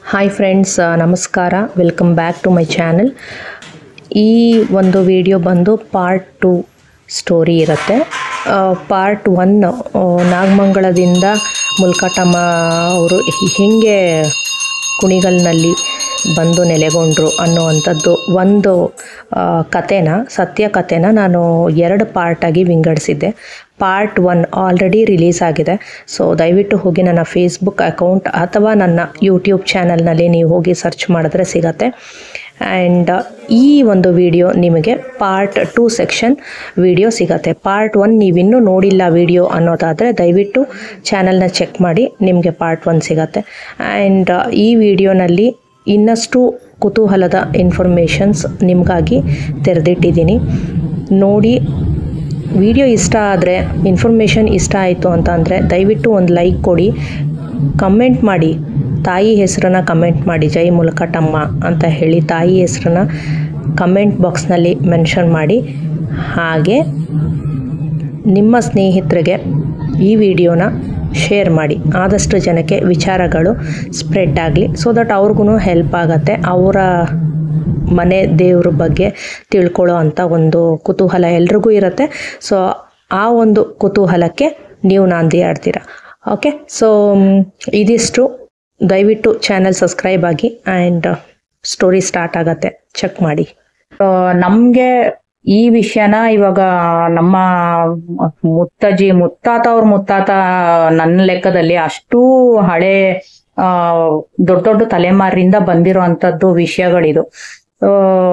Hi friends ನಮಸ್ಕಾರ welcome back to my channel ಈ ಒಂದು ವಿಡಿಯೋ ಬಂದು ಪಾರ್ಟ್ ಟು ಸ್ಟೋರಿ ಇರುತ್ತೆ ಪಾರ್ಟ್ ಒನ್ ನಾಗಮಂಗಲದಿಂದ ಮುಲ್ಕಟಮ್ಮ ಅವರು ಹೇಗೆ ಕುಣಿಗಲ್ನಲ್ಲಿ ಬಂದು ನೆಲೆಗೊಂಡ್ರು ಅನ್ನುವಂಥದ್ದು ಒಂದು ಆ, ಕಥೆನ ಸತ್ಯ ಕಥೆನ ನಾನು ಎರಡು ಪಾರ್ಟಾಗಿ ವಿಂಗಡಿಸಿದ್ದೆ ಪಾರ್ಟ್ ಒನ್ ಆಲ್ರೆಡಿ ರಿಲೀಸ್ ಆಗಿದೆ ಸೊ ದಯವಿಟ್ಟು ಹೋಗಿ ನನ್ನ ಫೇಸ್ಬುಕ್ ಅಕೌಂಟ್ ಅಥವಾ ನನ್ನ ಯೂಟ್ಯೂಬ್ ಚಾನಲ್ನಲ್ಲಿ ನೀವು ಹೋಗಿ ಸರ್ಚ್ ಮಾಡಿದ್ರೆ ಸಿಗತ್ತೆ ಆ್ಯಂಡ್ ಈ ಒಂದು ವಿಡಿಯೋ ನಿಮಗೆ ಪಾರ್ಟ್ ಟೂ ಸೆಕ್ಷನ್ ವಿಡಿಯೋ ಸಿಗತ್ತೆ ಪಾರ್ಟ್ ಒನ್ ನೀವಿನ್ನೂ ನೋಡಿಲ್ಲ ವಿಡಿಯೋ ಅನ್ನೋದಾದರೆ ದಯವಿಟ್ಟು ಚಾನಲ್ನ ಚೆಕ್ ಮಾಡಿ ನಿಮಗೆ ಪಾರ್ಟ್ ಒನ್ ಸಿಗತ್ತೆ ಆ್ಯಂಡ್ ಈ ವಿಡಿಯೋನಲ್ಲಿ ಇನ್ನಷ್ಟು ಕುತೂಹಲದ ಇನ್ಫಾರ್ಮೇಷನ್ಸ್ ನಿಮಗಾಗಿ ತೆರೆದಿಟ್ಟಿದ್ದೀನಿ ನೋಡಿ ವಿಡಿಯೋ ಇಷ್ಟ ಆದರೆ ಇನ್ಫಾರ್ಮೇಷನ್ ಇಷ್ಟ ಆಯಿತು ಅಂತ ಅಂದರೆ ದಯವಿಟ್ಟು ಒಂದು ಲೈಕ್ ಕೊಡಿ ಕಮೆಂಟ್ ಮಾಡಿ ತಾಯಿ ಹೆಸರನ್ನ ಕಮೆಂಟ್ ಮಾಡಿ ಜೈ ಮುಲಕಟಮ್ಮ ಅಂತ ಹೇಳಿ ತಾಯಿ ಹೆಸರನ್ನ ಕಮೆಂಟ್ ಬಾಕ್ಸ್ನಲ್ಲಿ ಮೆನ್ಷನ್ ಮಾಡಿ ಹಾಗೆ ನಿಮ್ಮ ಸ್ನೇಹಿತರಿಗೆ ಈ ವಿಡಿಯೋನ ಶೇರ್ ಮಾಡಿ ಆದಷ್ಟು ಜನಕ್ಕೆ ವಿಚಾರಗಳು ಸ್ಪ್ರೆಡ್ ಆಗಲಿ ಸೊ ದಟ್ ಅವ್ರಿಗೂ ಹೆಲ್ಪ್ ಆಗುತ್ತೆ ಅವರ ಮನೆ ದೇವ್ರ ಬಗ್ಗೆ ತಿಳ್ಕೊಳ್ಳೋ ಅಂಥ ಒಂದು ಕುತೂಹಲ ಎಲ್ರಿಗೂ ಇರುತ್ತೆ ಸೊ ಆ ಒಂದು ಕುತೂಹಲಕ್ಕೆ ನೀವು ನಾಂದಿ ಆಡ್ತೀರ ಓಕೆ ಸೊ ಇದಿಷ್ಟು ದಯವಿಟ್ಟು ಚಾನಲ್ ಸಬ್ಸ್ಕ್ರೈಬ್ ಆಗಿ ಆ್ಯಂಡ್ ಸ್ಟೋರಿ ಸ್ಟಾರ್ಟ್ ಆಗತ್ತೆ ಚೆಕ್ ಮಾಡಿ ಆ, ನಮ್ಗೆ ಈ ವಿಷಯನ ಇವಾಗ ನಮ್ಮ ಮುತ್ತಜ್ಜಿ ಮುತ್ತಾತ ಅವ್ರ ಮುತ್ತಾತ ನನ್ನ ಲೆಕ್ಕದಲ್ಲಿ ಅಷ್ಟು ಹಳೆ ಆ ದೊಡ್ಡ ದೊಡ್ಡ ತಲೆಮಾರಿಂದ ಬಂದಿರುವಂತದ್ದು ವಿಷಯಗಳಿದು ಆ,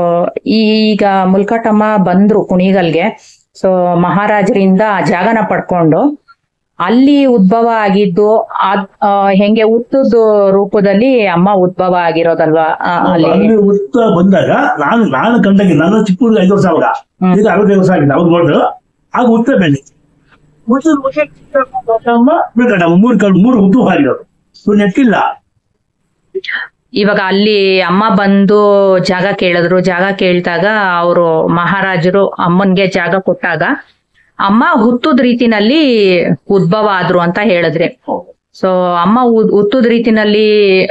ಈಗ ಮುಲ್ಕಟಮ್ಮ ಬಂದ್ರು ಕುಣಿಗಲ್ಗೆ ಸೊ ಮಹಾರಾಜರಿಂದ ಆ ಜಾಗನ ಪಡ್ಕೊಂಡು ಅಲ್ಲಿ ಉದ್ಭವ ಆಗಿದ್ದು ಅದ್ ಆ, ಹೆಂಗೆ ಹುಟ್ಟದ ರೂಪದಲ್ಲಿ ಅಮ್ಮ ಉದ್ಭವ ಆಗಿರೋದಲ್ವಾ ಆ, ಅಲ್ಲಿ ಅಲ್ಲಿ ಉತ್ತ ಬಂದಾಗ ನಾನು ನಾನು ಕಂಡಾಗ ನನ್ನ ಚಿಕ್ಕ ಹುಡುಗ ಐದು ವರ್ಷ ಅವಾಗ ಹ್ಮ್. ಈಗ ಅರವತ್ತೈದು ವರ್ಷ ಆಗಿದೆ ಅವ್ರು ನೋಡು ಆಗ ಉತ್ತ ಬೆಲೆ ಉತ್ತದ ಬಗ್ಗೆ ಬೇಕಾಡ ಮೂರು ಕಲ್ ಮೂರು ಉದ್ದು ಹಾರಿರೋದು ಇವ್ರು ನೆಟ್ಟಿಲ್ಲ ಇವಾಗ ಅಲ್ಲಿ ಅಮ್ಮ ಬಂದು ಜಾಗ ಕೇಳಿದ್ರು ಜಾಗ ಕೇಳಿದಾಗ ಅವರು ಮಹಾರಾಜರು ಅಮ್ಮನ್ಗೆ ಜಾಗ ಕೊಟ್ಟಾಗ ಅಮ್ಮ ಹುತ್ತದ ರೀತಿನಲ್ಲಿ ಉದ್ಭವ ಆದ್ರು ಅಂತ ಹೇಳಿದ್ರಿ ಸೊ ಅಮ್ಮ ಉದ್- ಹುತ್ತದ ರೀತಿನಲ್ಲಿ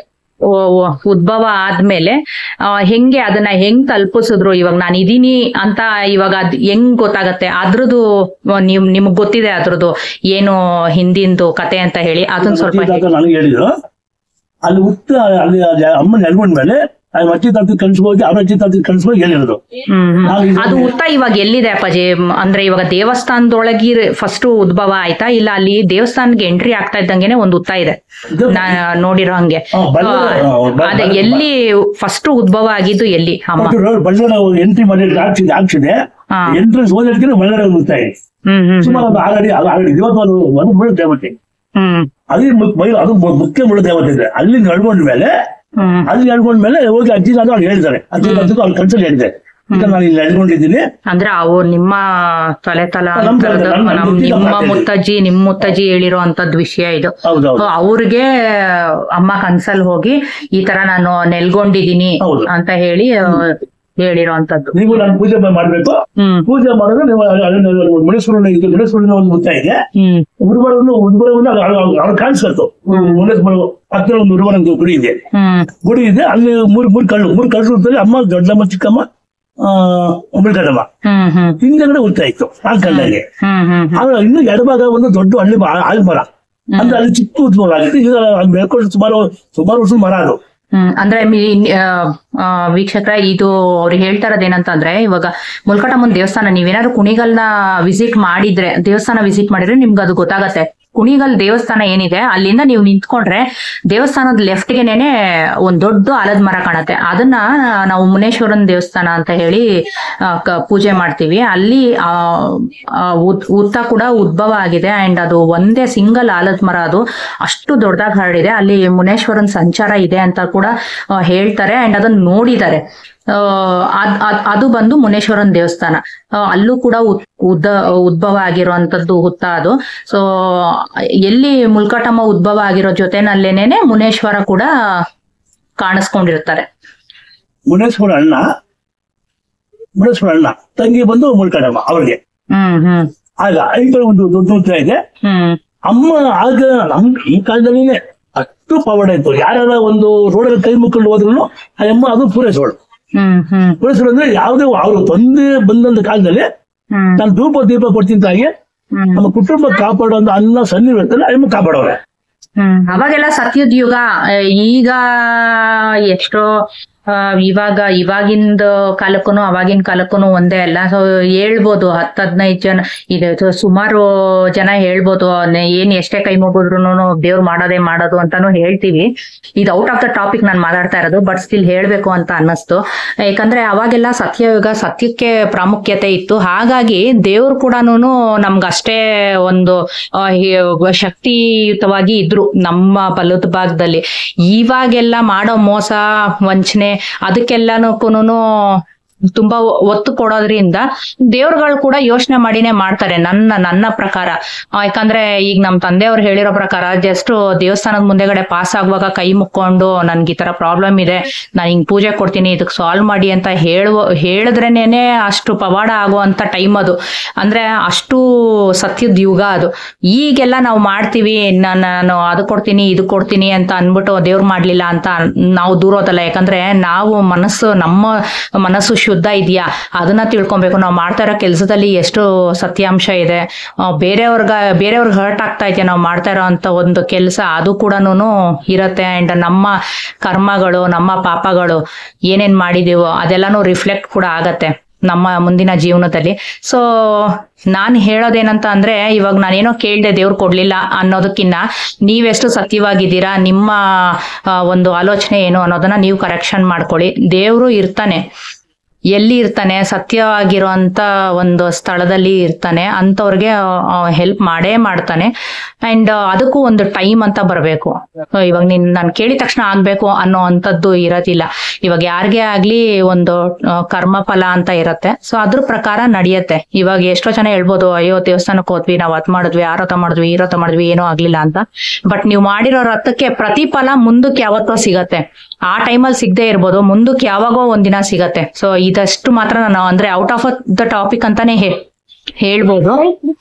ಓ- ಓ- ಉದ್ಭವ ಆದ್ಮೇಲೆ ಆ, ಹೆಂಗೆ ಅದನ್ನ ಹೆಂಗ್ ತಲುಪಿಸಿದ್ರು ಇವಾಗ ನಾನು ಇದೀನಿ ಅಂತ ಇವಾಗ ಅದ್ ಹೆಂಗ್ ಗೊತ್ತಾಗತ್ತೆ ಅದ್ರದ್ದು ನಿಮ್ ನಿಮ್ಗ್ ಗೊತ್ತಿದೆ ಅದ್ರದ್ದು ಏನು ಹಿಂದಿಂದು ಕತೆ ಅಂತ ಹೇಳಿ ಅದನ್ನ ಸ್ವಲ್ಪ ಮಚ್ಚಿ ಹೇಳಿ. ತಾತ ನನಗೆ ಹೇಳಿದ್ರು ಅಲ್ಲಿ ಉತ್ತ ಅಲ್ಲಿ ಅಮ್ಮನ ನೆಲ್ಕೊಂಡ್ಮೇಲೆ ಅಲ್ಲಿ ಮಚ್ಚಿ ತಾತ ಕನ್ಸ್ಬೋದು ಅವ್ರ ಅಜ್ಜಿ ತಾತ ಕನ್ಸ್ಬೋದು ಹೇಳಿರೋದು ಹ್ಮ್ ಹ್ಮ್. ನಾವು ಇದನ್ನ- ಅದು ಉತ್ತ ಇವಾಗ ಎಲ್ಲಿದೆ ಅಪ್ಪಾಜಿ ಮ್, ಅಂದ್ರೆ ಇವಾಗ ದೇವಸ್ಥಾನದೊಳಗಿ ಫಸ್ಟ್ ಉದ್ಭವ ಆಯ್ತಾ ಇಲ್ಲ ಅಲ್ಲಿ ದೇವಸ್ಥಾನಕ್ಕೆ ಎಂಟ್ರಿ ಆಗ್ತಾ ಇದ್ದಂಗೆನೆ ಒಂದು ಉತ್ತ ಇದೆ ಇದು- ನಾ ನೋಡಿರೋ ಹಂಗೆ ಹಾ, ಬಲ್ಲ- ಆ, ಹಾ, ಬಲ್ಲ- ಅದೇ ಬಲ್ಲ- ಎಲ್ಲಿ ಫಸ್ಟ್ ಉದ್ಭವ ಆಗಿದ್ದು ಎಲ್ಲಿ ಅಮ್ಮ ಮತ್ತು ರೋಡ್ ಬಳ್ಳಾರಿ ಎಂಟ್ರಿ ಮಾಡಿ ಹಾಕ್ಸಿದೆ ಹಾಕ್ಸಿದೆ ಹಾ. ಎಂಟ್ರೆನ್ಸ್ ಹೋದಕ್ಕೆ ಬಳ್ಳಾರಿ ಹೋಗ್ತಾ ಇದೆ ಹ್ಮ್ ಹ್ಮ್ ಸುಮಾರು ಒಂದು ಆಲ್ರೆಡಿ ಆಲ್ರೆಡಿ ಇವತ್ತು ಒಂದು ಒಂದು ಮುಳ್ಳು ದೇವತೆ ಹ್ಮ್ ಅಲ್ಲಿ ಮು- ಬೈಲು ಅದು ಮು- ಮುಖ್ಯ ಮುಳ್ಳು ದೇವತೆ ಇದೆ ಅಲ್ಲಿ ನಡ್ಕೊಂಡ ಮೇಲೆ ಹ್ಮ್ ಅಲ್ಲಿ ನಡ್ಕೊಂಡ ಮೇಲೆ ಹೋಗಿ ಅಜ್ಜಿ ತಾತ ಅವ್ರು ಹೇಳಿದ್ದಾರೆ ಅಜ್ಜಿ ತಾತಕ್ಕೆ ಅವ್ರು ಕನ್ಸಲ್ ಹೇಳಿದೆ ಈಗ ನಾನು ಇಲ್ಲಿ ನಡ್ಕೊಂಡಿದ್ದೀನಿ ಅಂದ್ರೆ ಅವು ನಿಮ್ಮ ತಲೆ ತಲ ನಮ್ ತಲೆ- ಅಂತರದ್ದು ನಮ್- ನಮ್ ನಮ್ ಮುತ್ತಿಗೆ ನಿಮ್ಮ ಮಾತಾಡಿ. ಮುತ್ತಜ್ಜಿ ನಿಮ್ ಮುತ್ತಜ್ಜಿ ಹೇಳಿರೋ ಅಂತದ್ ವಿಷಯ ಇದು ಹೌದೌದು ಸೊ ಅವ್ರಿಗೆ ಅಮ್ಮ ಕನ್ಸಲ್ ಹೋಗಿ ಈ ತರ ನಾನು ನೆಲ್ಗೊಂಡಿದೀನಿ ಹೌದು. ಅಂತ ಹೇಳಿ ಆ, ಹೇಳಿರೋಂಥದ್ದು ನೀವು ನಾನು ಪೂಜೆ ಮಾಡ್ಬೇಕು ಹ್ಮ್ ಪೂಜೆ ಮಾಡಿದ್ರೆ ನೀವು ಮುನೇಶ್ವರನ ಇದು ಮುನೇಶ್ವರನ ಒಂದು ಮುತ್ತ ಇದೆ ಹ್ಮ್ ಉಡುಬರವನ್ನು ಉಡುಬರವನ್ನು ಅವ್ರು ಕಾಣಿಸ್ಕೊಳ್ತು ಮುನೇಶ್ವರ ಹತ್ತಿರ ಒಂದು ಉಡುಬರ ಒಂದು ಗುಡಿ ಇದೆ ಹ್ಮ್ ಗುಡಿ ಇದೆ ಅಲ್ಲಿ ಮೂರ್ ಮೂರ್ ಕಳ್ಳು ಮೂರ್ ಕಳ್ಳು ರೂಪದಲ್ಲಿ ಅಮ್ಮ ದೊಡ್ಡಮ್ಮ ಚಿಕ್ಕಮ್ಮ ಆ ಉಳ್ಕಡಮ್ಮ ಹ್ಮ್ ಹ್ಮ್ ಹಿಂದೆಗಡೆ ಉಳ್ತಾ ಇತ್ತು ನಾನ್ ಕಂಡಂಗೆ ಹ್ಮ್ ಹ್ಮ್ ಆಗ ಇನ್ನು ಎಡಭಾಗ ಒಂದು ದೊಡ್ಡ ಹಳ್ಳಿ ಮ- ಆಲ್ಮರ ಅಂದ್ರೆ ಅಲ್ಲಿ ಚಿಕ್ಕ ಉದ್ಭವ ಆಗಿತ್ತು ಈಗ ಅಲ್ಲಿ ಬೆಳ್ಕೊಂಡು ಸುಮಾರು ಸುಮಾರು ವರ್ಷದ ಮರ ಅದು ಹ್ಮ್ ಅಂದ್ರೆ ಮಿ- ಆ, ಆ, ವೀಕ್ಷಕರ ಇದು ಅವ್ರು ಹೇಳ್ತಾ ಇರೋದೇನಂತಂದ್ರೆ ಇವಾಗ ಮುಲ್ಕಟಮ್ಮನ್ ದೇವಸ್ಥಾನ ನೀವೇನಾದ್ರು ಕುಣಿಗಲ್ನ ವಿಸಿಟ್ ಮಾಡಿದ್ರೆ ದೇವಸ್ಥಾನ ವಿಸಿಟ್ ಮಾಡಿದ್ರೆ ನಿಮ್ಗೆ ಅದು ಗೊತ್ತಾಗತ್ತೆ ಕುಣಿಗಲ್ ದೇವಸ್ಥಾನ ಏನಿದೆ ಅಲ್ಲಿಂದ ನೀವು ನಿಂತ್ಕೊಂಡ್ರೆ ದೇವಸ್ಥಾನದ ಲೆಫ್ಟ್ಗೆನೇನೆ ಒಂದ್ ದೊಡ್ಡ ಆಲದ ಮರ ಕಾಣತ್ತೆ ಅದನ್ನ ನಾವು ಮುನೇಶ್ವರನ್ ದೇವಸ್ಥಾನ ಅಂತ ಹೇಳಿ ಆ, ಕ- ಪೂಜೆ ಮಾಡ್ತೀವಿ ಅಲ್ಲಿ ಆ, ಆ, ಉದ್- ಉತ್ತ ಕೂಡ ಉದ್ಭವ ಆಗಿದೆ ಅಂಡ್ ಅದು ಒಂದೇ ಸಿಂಗಲ್ ಆಲದ ಮರ ಅದು ಅಷ್ಟು ದೊಡ್ಡದಾಗಿ ಹರಡಿದೆ ಅಲ್ಲಿ ಮುನೇಶ್ವರನ್ ಸಂಚಾರ ಇದೆ ಅಂತ ಕೂಡ ಆ, ಹೇಳ್ತಾರೆ ಅಂಡ್ ಅದನ್ನ ನೋಡಿದ್ದಾರೆ ಆ, ಅದ್- ಅದ್- ಅದು ಬಂದು ಮುನೇಶ್ವರನ್ ದೇವಸ್ಥಾನ ಆ, ಅಲ್ಲೂ ಕೂಡ ಉದ್- ಉದ್ದ ಉದ್ಭವ ಆಗಿರುವಂತದ್ದು ಹುತ್ತ ಅದು ಸೊ ಎಲ್ಲಿ ಮುಲ್ಕಟಮ್ಮ ಉದ್ಭವ ಆಗಿರೋ ಜೊತೆನಲ್ಲೇನೆ ಮುನೇಶ್ವರ ಕೂಡ ಕಾಣಿಸ್ಕೊಂಡಿರ್ತಾರೆ ಮುನೇಶ್ವರ ಅಣ್ಣ ಮುನೇಶ್ವರ ಅಣ್ಣ ತಂಗಿ ಬಂದು ಮುಳ್ಕಡಮ್ಮ ಅವ್ರಿಗೆ ಹ್ಮ್ ಹ್ಮ್ ಆಗ ಈ ಕಡೆ ಒಂದು ದೊಡ್ಡ ಉತ್ತರ ಇದೆ ಹ್ಮ್ ಅಮ್ಮ ಆಗ ನಮ್ ಈ ಕಾಲದಲ್ಲಿ ಅಷ್ಟು ಪವಾಡ ಇತ್ತು ಯಾರ್ಯಾರ ಒಂದು ರೋಡಲ್ಲಿ ಕೈ ಮುಕ್ಕೊಂಡು ಹೋದ್ರು ಆ ಅಮ್ಮ ಅದು ಪೂರೈಸೋಳು ಹ್ಮ್ ಹ್ಮ್ ಪೂರೈಸೋಳು ಅಂದ್ರೆ ಯಾವುದೇ ಅವರು ತೊಂದರೆ ಬಂದಂತ ಕಾಲದಲ್ಲಿ ಹ್ಮ್ ನಾನು ಧೂಪ ದೀಪ ಕೊಡ್ತೀನಿ ತಾಯಿ ಹ್ಮ್ ನಮ್ಮ ಕುಟುಂಬ ಕಾಪಾಡೋ ಒಂದು ಅನ್ನ ಸನ್ನಿವೇಶದಲ್ಲಿ ಆ ಅಮ್ಮ ಕಾಪಾಡೋಳೆ ಹ್ಮ್ ಅವಾಗೆಲ್ಲ ಸತ್ಯದ ಯುಗ ಆ, ಈಗ ಎಷ್ಟೋ ಆ, ಇವಾಗ ಇವಾಗಿಂದ ಕಾಲಕ್ಕೂ ಅವಾಗಿನ ಕಾಲಕ್ಕೂ ಒಂದೇ ಅಲ್ಲ ಸೊ ಹೇಳ್ಬೋದು ಹತ್ತು ಹದಿನೈದು ಜನ ಇದು ಸುಮಾರು ಜನ ಹೇಳ್ಬೋದು ನೆ- ಏನ್ ಎಷ್ಟೇ ಕೈ ಮುಗಿದ್ರು ದೇವ್ರು ಮಾಡೋದೇ ಮಾಡೋದು ಅಂತಾನು ಹೇಳ್ತೀವಿ ಇದು ಔಟ್ ಆಫ್ ದ ಟಾಪಿಕ್ ನಾನು ಮಾತಾಡ್ತಾ ಇರೋದು ಬಟ್ ಸ್ಟಿಲ್ ಹೇಳ್ಬೇಕು ಅಂತ ಅನ್ನಿಸ್ತು ಯಾಕಂದ್ರೆ ಅವಾಗೆಲ್ಲ ಸತ್ಯಯುಗ ಸತ್ಯಕ್ಕೆ ಪ್ರಾಮುಖ್ಯತೆ ಇತ್ತು ಹಾಗಾಗಿ ದೇವ್ರು ಕೂಡ ನಮ್ಗೆ ಅಷ್ಟೇ ಒಂದು ಆ, ಹಿ- ಶಕ್ತಿಯುತವಾಗಿ ಇದ್ರು ನಮ್ಮ ಬಲದ ಭಾಗದಲ್ಲಿ ಇವಾಗೆಲ್ಲ ಮಾಡೋ ಮೋಸ ವಂಚನೆ ಅದಕ್ಕೆಲ್ಲನಕ್ಕೂನು ತುಂಬಾ ಒತ್ತು ಕೊಡೋದ್ರಿಂದ ದೇವ್ರುಗಳು ಕೂಡ ಯೋಚನೆ ಮಾಡಿನೇ ಮಾಡ್ತಾರೆ ನನ್ನ ನನ್ನ ಪ್ರಕಾರ ಆ, ಯಾಕಂದ್ರೆ ಈಗ ನಮ್ ತಂದೆಯವ್ರು ಹೇಳಿರೋ ಪ್ರಕಾರ ಜಸ್ಟ್ ದೇವಸ್ಥಾನದ ಮುಂದೆಗಡೆ ಪಾಸ್ ಆಗುವಾಗ ಕೈ ಮುಕ್ಕೊಂಡು ನನ್ಗೆ ಈ ತರ ಪ್ರಾಬ್ಲಮ್ ಇದೆ ನಾನು ಹಿಂಗ್ ಪೂಜೆ ಕೊಡ್ತೀನಿ ಇದಕ್ಕೆ ಸಾಲ್ವ್ ಮಾಡಿ ಅಂತ ಹೇಳುವ ಹೇಳಿದ್ರೇನೆ ಅಷ್ಟು ಪವಾಡ ಆಗುವಂತ ಟೈಮ್ ಅದು ಅಂದ್ರೆ ಅಷ್ಟು ಸತ್ಯದ ಯುಗ ಅದು ಈಗೆಲ್ಲ ನಾವು ಮಾಡ್ತೀವಿ ನಾನು ನಾನು ಅದು ಕೊಡ್ತೀನಿ ಇದು ಕೊಡ್ತೀನಿ ಅಂತ ಅನ್ಬಿಟ್ಟು ದೇವ್ರು ಮಾಡ್ಲಿಲ್ಲ ಅಂತ ನಾವು ದೂರೋದಲ್ಲ ಯಾಕಂದ್ರೆ ನಾವು ಮನಸ್ಸು ನಮ್ಮ ಮನಸ್ಸು ಶುದ್ಧ ಇದೆಯಾ ಅದನ್ನ ತಿಳ್ಕೊಬೇಕು ನಾವು ಮಾಡ್ತಾ ಇರೋ ಕೆಲಸದಲ್ಲಿ ಎಷ್ಟು ಸತ್ಯಾಂಶ ಇದೆ ಆ, ಬೇರೆಯವ್ರಿಗ ಬೇರೆಯವ್ರಿಗೆ ಹರ್ಟ್ ಆಗ್ತಾ ಇದೆಯಾ ನಾವು ಮಾಡ್ತಾ ಇರೋ ಅಂತ ಒಂದು ಕೆಲಸ ಅದು ಕೂಡ ಇರತ್ತೆ ಅಂಡ್ ನಮ್ಮ ಕರ್ಮಗಳು ನಮ್ಮ ಪಾಪಗಳು ಏನೇನ್ ಮಾಡಿದೀವೋ ಅದೆಲ್ಲಾನು ರಿಫ್ಲೆಕ್ಟ್ ಕೂಡ ಆಗತ್ತೆ ನಮ್ಮ ಮುಂದಿನ ಜೀವನದಲ್ಲಿ ಸೊ ನಾನು ಹೇಳೋದೇನಂತ ಅಂದ್ರೆ ಇವಾಗ ನಾನೇನೋ ಕೇಳ್ದೆ ದೇವ್ರು ಕೊಡ್ಲಿಲ್ಲ ಅನ್ನೋದಕ್ಕಿನ್ನ ನೀವೆಷ್ಟು ಸತ್ಯವಾಗಿದ್ದೀರಾ ನಿಮ್ಮ ಆ, ಒಂದು ಆಲೋಚನೆ ಏನು ಅನ್ನೋದನ್ನ ನೀವು ಕರೆಕ್ಷನ್ ಮಾಡ್ಕೊಳ್ಳಿ ದೇವ್ರು ಇರ್ತಾನೆ ಎಲ್ಲಿ ಇರ್ತಾನೆ ಸತ್ಯವಾಗಿರುವಂತ ಒಂದು ಸ್ಥಳದಲ್ಲಿ ಇರ್ತಾನೆ ಅಂಥವ್ರಿಗೆ ಹೆಲ್ಪ್ ಮಾಡೇ ಮಾಡ್ತಾನೆ ಅಂಡ್ ಅದಕ್ಕೂ ಒಂದು ಟೈಮ್ ಅಂತ ಬರಬೇಕು ಇವಾಗ ನೀನ್ ನಾನು ಕೇಳಿದ ತಕ್ಷಣ ಆಗ್ಬೇಕು ಅನ್ನೋ ಅಂಥದ್ದು ಇರೋದಿಲ್ಲ ಇವಾಗ ಯಾರಿಗೇ ಆಗ್ಲಿ ಒಂದು ಆ, ಕರ್ಮಫಲ ಅಂತ ಇರತ್ತೆ ಸೊ ಅದ್ರ ಪ್ರಕಾರ ನಡೆಯತ್ತೆ ಇವಾಗ ಎಷ್ಟೋ ಜನ ಹೇಳ್ಬೋದು ಅಯ್ಯೋ ದೇವಸ್ಥಾನಕ್ಕೆ ಹೋದ್ವಿ ನಾವು ಅದ್ ಮಾಡಿದ್ವಿ ಆ ರಥ ಮಾಡಿದ್ವಿ ಈ ರಥ ಮಾಡಿದ್ವಿ ಏನೋ ಆಗ್ಲಿಲ್ಲ ಅಂತ ಬಟ್ ನೀವು ಮಾಡಿರೋ ರಥಕ್ಕೆ ಪ್ರತಿಫಲ ಮುಂದಕ್ಕೆ ಯಾವತ್ತೋ ಸಿಗತ್ತೆ ಆ ಟೈಮಲ್ಲಿ ಸಿಗದೆ ಇರ್ಬೋದು ಮುಂದಕ್ಕೆ ಯಾವಾಗೋ ಒಂದಿನ ಸಿಗತ್ತೆ ಸೊ ಇದಷ್ಟು ಮಾತ್ರ ನಾನು ಅಂದ್ರೆ ಔಟ್ ಆಫ್ ದ ಟಾಪಿಕ್ ಅಂತಾನೆ ಹೇ- ಹೇಳ್ಬೋದು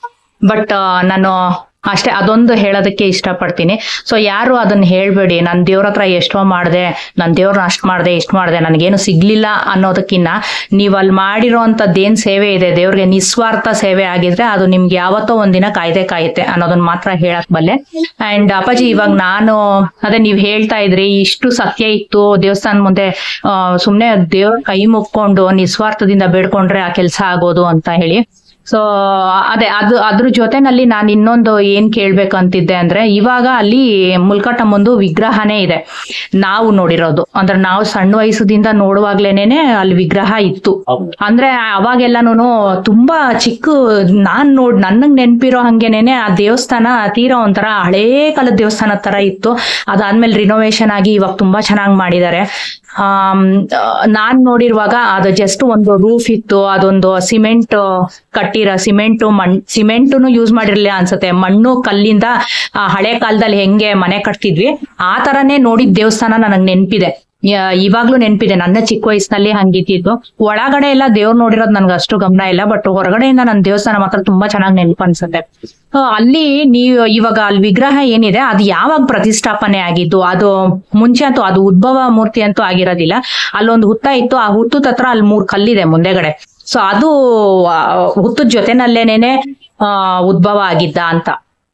ಬಟ್ ನಾನು ಅಷ್ಟೇ ಅದೊಂದು ಹೇಳೋದಕ್ಕೆ ಇಷ್ಟಪಡ್ತೀನಿ ಸೊ ಯಾರು ಅದನ್ನ ಹೇಳ್ಬೇಡಿ ನಾನು ದೇವ್ರ ಹತ್ರ ಎಷ್ಟೋ ಮಾಡಿದೆ ನಾನು ದೇವ್ರನ್ನ ಅಷ್ಟು ಮಾಡಿದೆ ಇಷ್ಟು ಮಾಡಿದೆ ನನಗೇನು ಸಿಗ್ಲಿಲ್ಲ ಅನ್ನೋದಕ್ಕಿನ್ನ ನೀವು ಅಲ್ಲಿ ಮಾಡಿರೋಂಥದ್ದೇನು ಸೇವೆ ಇದೆ ದೇವ್ರಿಗೆ ನಿಸ್ವಾರ್ಥ ಸೇವೆ ಆಗಿದ್ರೆ ಅದು ನಿಮ್ಗೆ ಯಾವತ್ತೋ ಒಂದಿನ ಕಾಯ್ದೆ ಕಾಯುತ್ತೆ ಅನ್ನೋದನ್ನ ಮಾತ್ರ ಹೇಳಕ್ ಬಲ್ಲೆ ಅಂಡ್ ಅಪ್ಪಾಜಿ ಇವಾಗ ನಾನು ಅದೇ ನೀವ್ ಹೇಳ್ತಾ ಇದ್ರಿ ಇಷ್ಟು ಸತ್ಯ ಇತ್ತು ದೇವಸ್ಥಾನ ಮುಂದೆ ಆ, ಸುಮ್ನೆ ದೇವ್ರ ಕೈ ಮುಕ್ಕೊಂಡು ನಿಸ್ವಾರ್ಥದಿಂದ ಬೇಡ್ಕೊಂಡ್ರೆ ಆ ಕೆಲಸ ಆಗೋದು ಅಂತ ಹೇಳಿ ಸೊ ಅದೇ ಅದು ಅದ್ರ ಜೊತೆನಲ್ಲಿ ನಾನು ಇನ್ನೊಂದು ಏನ್ ಕೇಳ್ಬೇಕಂತಿದ್ದೆ ಅಂದ್ರೆ ಇವಾಗ ಅಲ್ಲಿ ಮುಲ್ಕಟ್ಟ ಮುಂದು ವಿಗ್ರಹನೇ ಇದೆ ನಾವು ನೋಡಿರೋದು ಅಂದ್ರೆ ನಾವು ಸಣ್ಣ ವಯಸ್ಸದಿಂದ ನೋಡುವಾಗ್ಲೇನೆ ಅಲ್ಲಿ ವಿಗ್ರಹ ಇತ್ತು ಅಂದ್ರೆ ಅವಾಗೆಲ್ಲಾನು ತುಂಬಾ ಚಿಕ್ಕ ನಾನ್ ನೋಡ್ ನನಗ್ ನೆನ್ಪಿರೋ ಹಂಗೇನೇನೆ ಆ ದೇವಸ್ಥಾನ ತೀರಾ ಒಂಥರ ಹಳೇ ಕಾಲದ ದೇವಸ್ಥಾನ ತರ ಇತ್ತು ಅದಾದ್ಮೇಲೆ ರಿನೋವೇಶನ್ ಆಗಿ ಇವಾಗ ತುಂಬಾ ಚೆನ್ನಾಗಿ ಮಾಡಿದ್ದಾರೆ ಆಮ್, ಆ, ನಾನ್ ನೋಡಿರುವಾಗ ಅದು ಜಸ್ಟ್ ಒಂದು ರೂಫ್ ಇತ್ತು ಅದೊಂದು ಸಿಮೆಂಟ್ ಕಟ್ಟಿರೋ ಸಿಮೆಂಟು ಮಣ್ ಸಿಮೆಂಟುನು ಯೂಸ್ ಮಾಡಿರ್ಲಿಲ್ಲ ಅನ್ಸುತ್ತೆ ಮಣ್ಣು ಕಲ್ಲಿಂದ ಆ, ಹಳೆ ಕಾಲದಲ್ಲಿ ಹೆಂಗೆ ಮನೆ ಕಟ್ತಿದ್ವಿ ಆ ತರನೇ ನೋಡಿದ ದೇವಸ್ಥಾನ ನನಗ್ ನೆನ್ಪಿದೆ ಯ- ಇವಾಗ್ಲೂ ನೆನ್ಪಿದೆ ನನ್ನ ಚಿಕ್ಕ ವಯಸ್ಸಿನಲ್ಲಿ ಹಂಗಿತ್ತಿದ್ದು ಒಳಗಡೆ ಎಲ್ಲ ದೇವ್ರು ನೋಡಿರೋದು ನನ್ಗೆ ಅಷ್ಟು ಗಮನ ಇಲ್ಲ ಬಟ್ ಹೊರಗಡೆಯಿಂದ ನನ್ನ ದೇವಸ್ಥಾನ ಮಾತ್ರ ತುಂಬಾ ಚೆನ್ನಾಗಿ ನೆನ್ಪು ಅನ್ಸುತ್ತೆ So, ಅಲ್ಲಿ ನೀವು ಇವಾಗ ಅಲ್ಲಿ ವಿಗ್ರಹ ಏನಿದೆ ಅದು ಯಾವಾಗ ಪ್ರತಿಷ್ಠಾಪನೆ ಆಗಿದ್ದು ಅದು ಮುಂಚೆ ಅಂತೂ ಅದು ಉದ್ಭವ ಮೂರ್ತಿ ಅಂತೂ ಆಗಿರೋದಿಲ್ಲ ಅಲ್ಲೊಂದು ಹುತ್ತ ಇತ್ತು ಆ ಹುತ್ತದ ಹತ್ರ ಅಲ್ಲಿ ಮೂರ್ ಕಲ್ಲಿದೆ ಮುಂದೆಗಡೆ ಸೊ ಅದು ಆ, ಹುತ್ತದ ಜೊತೆನಲ್ಲೇನೇನೆ ಆ ಉದ್ಭವ ಆಗಿದ್ದ ಅಂತ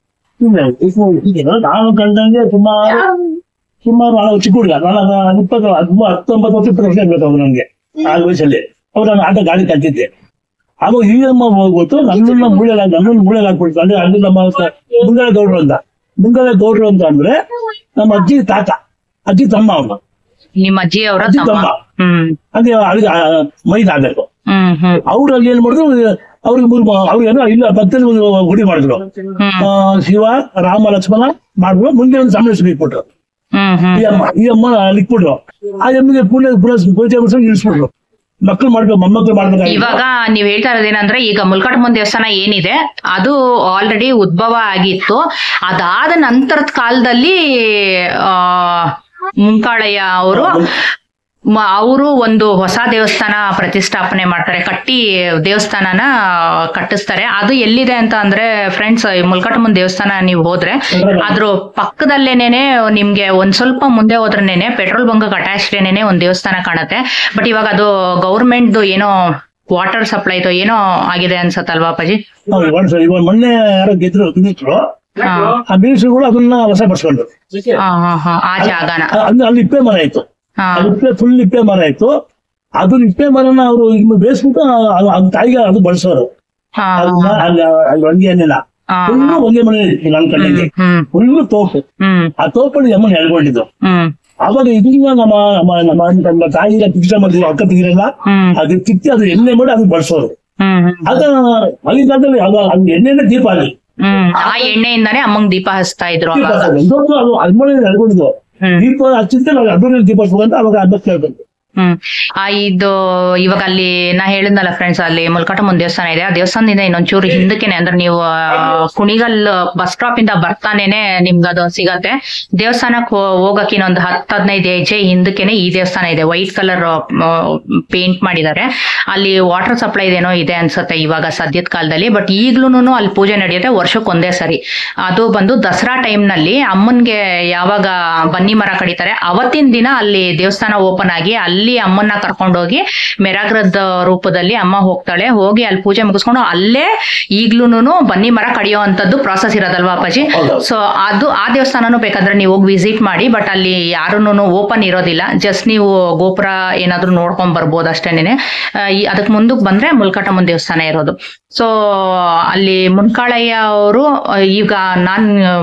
ನಾನು ಕಂಡಂಗೆ ಸುಮಾರು ಸುಮಾರು ನಾವು ಚಿಕ್ಕ ಹುಡುಗ ನಾನು ಇಪ್ಪತ್ತು ಹತ್ತು ಹತ್ತೊಂಬತ್ತು ವರ್ಷ ಇಪ್ಪತ್ತು ವರ್ಷ ಇರ್ಬೇಕು ಅವ್ರು ನನಗೆ ಆ ವಯಸ್ಸಲ್ಲಿ ಅವ್ರು ನಾನು ಆಟ ಗಾಡಿ ಕಲ್ತಿದ್ದೆ ಆವಾಗ ಈ ಅಮ್ಮ ಹೋಗ್ಬಿಟ್ಟು ನನ್ನನ್ನ ಮೂಳೆಲ್ಲ ನನ್ನನ್ನು ಮೂಳೆಲ್ಲ ಹಾಕ್ಬಿಡ್ತು ಅಂದ್ರೆ ಅಲ್ಲಿ ನಮ್ಮ ಮುಂಗಳೆ ಗೌಡ್ರು ಅಂತ ಮುಂಗಳೆ ಗೌಡ್ರು ಅಂತ ಅಂದ್ರೆ ನಮ್ಮ ಅಜ್ಜಿ ತಾತ ಅಜ್ಜಿ ತಮ್ಮ ಅವನು ನಿಮ್ಮ ಅಜ್ಜಿ ಅವರ ಅಜ್ಜಿ ತಮ್ಮ ತಮ್ಮ. ಹ್ಮ್ ಅದೇ ಅಲ್ಲಿಗೆ ಮೈದ್ ಆಗ್ಬೇಕು ಹ್ಮ್ ಹ್ಮ್ ಅವ್ರು ಅಲ್ಲಿ ಏನ್ ಮಾಡಿದ್ರು ಅವ್ರಿಗೆ ಮೂರು ಅವ್ರಿಗೇನೋ ಇಲ್ಲ ಪಕ್ಕದಲ್ಲಿ ಒಂದು ಗುಡಿ ಮಾಡಿದ್ರು ಹ್ಮ್ ಆ, ಶಿವ ರಾಮ ಲಕ್ಷ್ಮಣ ಮಾಡಿದ್ರು ಮುಂದೆ ಒಂದು ಸಾಮರೇಶ್ವರಿ ಕೊಟ್ರು ಹ್ಮ್ ಹ್ಮ್ ಈ ಅಮ್ಮ ಈ ಅಮ್ಮ ಅಲ್ಲಿ ಇಟ್ಬಿಟ್ರು ಆ ಅಮ್ಮಗೆ ಪೂಜೆ ಪೂಜೆ ಪೂಜೆ ಮಾಡ್ಕೊಂಡು ನಿಲ್ಸ್ಬಿಟ್ರು ಮಕ್ಕಳು ಮಾಡ್ಬೇಕು ಮೊಮ್ಮಕ್ಕಳು ಮಾಡ್ಬೇಕು ಇವಾಗ ನೀವ್ ಹೇಳ್ತಾ ಇರೋದೇನಂದ್ರೆ ಈಗ ಮುಲ್ಕಟ್ಮನ್ ದೇವಸ್ಥಾನ ಏನಿದೆ ಅದು ಆಲ್ರೆಡಿ ಉದ್ಭವ ಆಗಿತ್ತು ಅದಾದ ನಂತರದ ಕಾಲದಲ್ಲಿ ಆ ಮುಂಕಾಳಯ್ಯ ಅವರು ಅವರು ಒಂದು ಹೊಸ ದೇವಸ್ಥಾನ ಪ್ರತಿಷ್ಠಾಪನೆ ಮಾಡ್ತಾರೆ ಕಟ್ಟಿ ದೇವಸ್ಥಾನನ ಕಟ್ಟಿಸ್ತಾರೆ ಅದು ಎಲ್ಲಿದೆ ಅಂತ ಅಂದ್ರೆ ಫ್ರೆಂಡ್ಸ್ ಮುಲ್ಕಟಮ್ಮನ್ ದೇವಸ್ಥಾನ ನೀವು ಹೋದ್ರೆ ಅದ್ರ ಪಕ್ಕದಲ್ಲೇನೆ ನಿಮ್ಗೆ ಒಂದ್ ಸ್ವಲ್ಪ ಮುಂದೆ ಹೋದ್ರೇನೆ ಪೆಟ್ರೋಲ್ ಬಂಕ್ ಅಟ್ಯಾಚ್ಡೇನೆ ಒಂದ್ ದೇವಸ್ಥಾನ ಕಾಣುತ್ತೆ ಬಟ್ ಇವಾಗ ಅದು ಗೌರ್ಮೆಂಟ್ ಏನೋ ವಾಟರ್ ಸಪ್ಲೈದು ಏನೋ ಆಗಿದೆ ಅನ್ಸತ್ತಲ್ವಾ ಅಪ್ಪಾಜಿ ಹೌದು, ಒಂದ್ಸರಿ ಇವಾಗ ಮೊನ್ನೆ ಯಾರೋ ಗೆದ್ರು ಮಿನಿಸ್ಟ್ರು ಹಾ. ಆ ಮಿನಿಸ್ಟ್ರುಗಳು ಅದನ್ನ ವಶಪಡಿಸ್ಕೊಂಡ್ರು ಹಾ, ಹಾ, ಹಾ, ಆ ಜಾಗನ ಅ- ಅಂದ್ರೆ ಅಲ್ಲಿ ಇಪ್ಪೆ ಮರ ಇತ್ತು ಹಾ ಆ ಇಪ್ಪೆ ಫುಲ್ ಇಪ್ಪೆ ಮರ ಇತ್ತು ಅದು ಇಪ್ಪೆ ಮರನ ಅವರು ಇನ್ನು ಬೇಯಿಸ್ಬಿಟ್ಟು ಅದು ಅದು ತಾಯಿಗೆ ಅದು ಬಳಸೋರು ಹಾ ಅದನ್ನ ಅಲ್ಲಿ ಅಲ್ಲಿ ಹೊಂಗೆಯನ್ನೆಲ್ಲ ಹಾ, ಫುಲ್ಲು ಹೊಂಗೆ ಮನೆ ಇತ್ತು ನನ್ನ ಕಣ್ಣಿಗೆ ಹ್ಮ್ ಫುಲ್ಲು ತೋಪು ಹ್ಮ್ ಆ ತೋಪಲ್ಲಿ ಅಮ್ಮನ ಎಳ್ಕೊಂಡಿದ್ದು ಹ್ಮ್ ಅವಾಗ ಇದನ್ನ ನಮ್ಮ ನಮ್ಮ ನಮ್ಮ ನಮ್ಮ ತಾಯಿಗೆ ಕಿಚ್ಚ ಮಾಡಿದ್ರು ಅಕ್ಕ ತೆಗಿರಲ್ಲ ಹ್ಮ್ ಅದು ಕಿತ್ತಿ ಅದು ಎಣ್ಣೆ ಮಾಡಿ ಅದು ಬಳಸೋರು ಹ್ಮ್ ಹ್ಮ್ ಆಗ ಮಳೆಗಾಲದಲ್ಲಿ ಅದು ಅದು ಎಣ್ಣೆನೇ ದೀಪ ಅಲ್ಲಿ ಹ್ಮ್ ಆ ಎಣ್ಣೆಯಿಂದಾನೇ ಅಮ್ಮಂಗ್ ದೀಪ ಹಚ್ತಾ ಇದ್ರು ದೀಪ ಅವಾಗ ಹಚ್ಚೋದು. ದೊಡ್ಡ ಅದು ಅಲ್ಮಣಿ ಎಳ್ಕೊಂಡಿದ್ದು ಹ್ಮ್. ದೀಪ ಹಚ್ಚಿದ್ದೆ ನಾವು ಅದನ್ನ ದೀಪ ಹಚ್ಬೇಕು ಅವಾಗ ಅಭ್ಯಾಸ ಕೇಳ್ಬೇಕು ಹ್ಮ್ ಆ ಇದು ಇವಾಗ ಅಲ್ಲಿ ನಾ ಹೇಳಿದ್ನಲ್ಲ ಫ್ರೆಂಡ್ಸ್ ಅಲ್ಲಿ ಮುಲ್ಕಟಮ್ಮನ್ ದೇವಸ್ಥಾನ ಇದೆ ಆ ದೇವಸ್ಥಾನದಿಂದ ಇನ್ನೊಂಚೂರು ಹಿಂದಕ್ಕೆನೆ ಅಂದ್ರೆ ನೀವು ಆ, ಕುಣಿಗಲ್ ಬಸ್ ಸ್ಟಾಪ್ ಇಂದ ಬರ್ತಾನೇನೆ ನಿಮ್ಗೆ ಅದು ಸಿಗತ್ತೆ ದೇವಸ್ಥಾನಕ್ಕೆ ಹೋಗಕ್ಕೆ ಇನ್ನೊಂದು ಹತ್ತು ಹದಿನೈದು ಹೆಜ್ಜೆ ಹಿಂದಕ್ಕೆನೆ ಈ ದೇವಸ್ಥಾನ ಇದೆ ವೈಟ್ ಕಲರ್ ಪೇಂಟ್ ಮಾಡಿದ್ದಾರೆ ಅಲ್ಲಿ ವಾಟರ್ ಸಪ್ಲೈ ಏನೋ ಇದೆ ಅನ್ಸುತ್ತೆ ಇವಾಗ ಸದ್ಯದ ಕಾಲದಲ್ಲಿ ಬಟ್ ಈಗ್ಲೂನು ಅಲ್ಲಿ ಪೂಜೆ ನಡೆಯುತ್ತೆ ವರ್ಷಕ್ಕೆ ಒಂದೇ ಸರಿ ಅದು ಬಂದು ದಸರಾ ಟೈಮ್ ನಲ್ಲಿ ಅಮ್ಮನ್ಗೆ ಯಾವಾಗ ಬನ್ನಿ ಮರ ಕಡಿತಾರೆ ಅವತ್ತಿನ ದಿನ ಅಲ್ಲಿ ದೇವಸ್ಥಾನ ಓಪನ್ ಆಗಿ ಅಲ್ಲಿ ಅಮ್ಮನ್ನ ಕರ್ಕೊಂಡೋಗಿ ಮೆರಾಗ್ರದ ರೂಪದಲ್ಲಿ ಅಮ್ಮ ಹೋಗ್ತಾಳೆ ಹೋಗಿ ಅಲ್ಲಿ ಪೂಜೆ ಮುಗಿಸ್ಕೊಂಡು ಅಲ್ಲೇ ಈಗ್ಲೂನು ಬನ್ನಿ ಮರ ಕಡಿಯೋ ಅಂತದ್ದು ಪ್ರಾಸೆಸ್ ಇರೋದಲ್ವಾ ಅಪ್ಪಾಜಿ ಹೌದು. ಸೊ ಅದು ಆ ದೇವಸ್ಥಾನನೂ ಬೇಕಾದ್ರೆ ನೀವು ಹೋಗಿ ವಿಸಿಟ್ ಮಾಡಿ ಬಟ್ ಅಲ್ಲಿ ಯಾರೂನು ಓಪನ್ ಇರೋದಿಲ್ಲ ಜಸ್ಟ್ ನೀವು ಗೋಪುರ ಏನಾದ್ರೂ ನೋಡ್ಕೊಂಡ್ ಬರ್ಬೋದು ಅಷ್ಟೇನೆ ಅದಕ್ಕೆ ಮುಂದಕ್ಕೆ ಬಂದ್ರೆ ಮುಲ್ಕಟಮ್ಮನ್ ದೇವಸ್ಥಾನ ಇರೋದು ಸೊ ಅಲ್ಲಿ ಮುನ್ಕಾಳಯ್ಯ ಅವರು ಈಗ ನಾನ್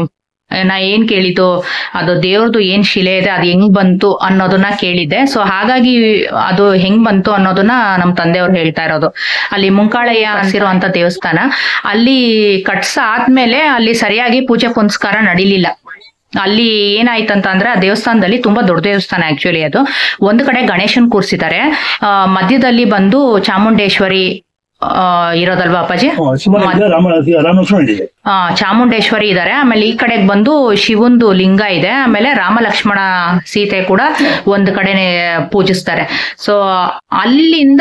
ಆ, ನಾ ಏನ್ ಕೇಳಿದ್ದು ಅದು ದೇವ್ರದ್ದು ಏನ್ ಶಿಲೆ ಇದೆ ಅದು ಹೆಂಗ್ ಬಂತು ಅನ್ನೋದನ್ನ ಕೇಳಿದ್ದೆ ಸೊ ಹಾಗಾಗಿ ಅದು ಹೆಂಗ್ ಬಂತು ಅನ್ನೋದನ್ನ ನಮ್ಮ ತಂದೆಯವ್ರು ಹೇಳ್ತಾ ಇರೋದು ಅಲ್ಲಿ ಮುಂಕಾಳಯ್ಯ ಹಸಿರುವಂತ ದೇವಸ್ಥಾನ ಅಲ್ಲಿ ಕಟ್ಸಾದ್ಮೇಲೆ ಅಲ್ಲಿ ಸರಿಯಾಗಿ ಪೂಜೆ ಪುನಸ್ಕಾರ ನಡಿಲಿಲ್ಲ ಅಲ್ಲಿ ಏನಾಯ್ತಂತ ಅಂದ್ರೆ ಆ ದೇವಸ್ಥಾನದಲ್ಲಿ ತುಂಬಾ ದೊಡ್ಡ ದೇವಸ್ಥಾನ ಆಕ್ಚುಲಿ ಅದು ಒಂದು ಕಡೆ ಗಣೇಶನ್ ಕೂರ್ಸಿದ್ದಾರೆ ಆ, ಮಧ್ಯದಲ್ಲಿ ಬಂದು ಚಾಮುಂಡೇಶ್ವರಿ ಆ, ಇರೋದಲ್ವಾ ಅಪ್ಪಾಜಿ ಶಿವನ ಇದೆ ರಾಮ ರಾಮಲಕ್ಷ್ಮಣ ಇದೆ ಆ, ಚಾಮುಂಡೇಶ್ವರಿ ಇದ್ದಾರೆ ಆಮೇಲೆ ಈ ಕಡೆಗೆ ಬಂದು ಶಿವಂದು ಲಿಂಗ ಇದೆ ಆಮೇಲೆ ರಾಮ ಲಕ್ಷ್ಮಣ ಸೀತೆ ಕೂಡ ಒಂದು ಕಡೆನೆ ಪೂಜಿಸ್ತಾರೆ ಸೊ ಅಲ್ಲಿಂದ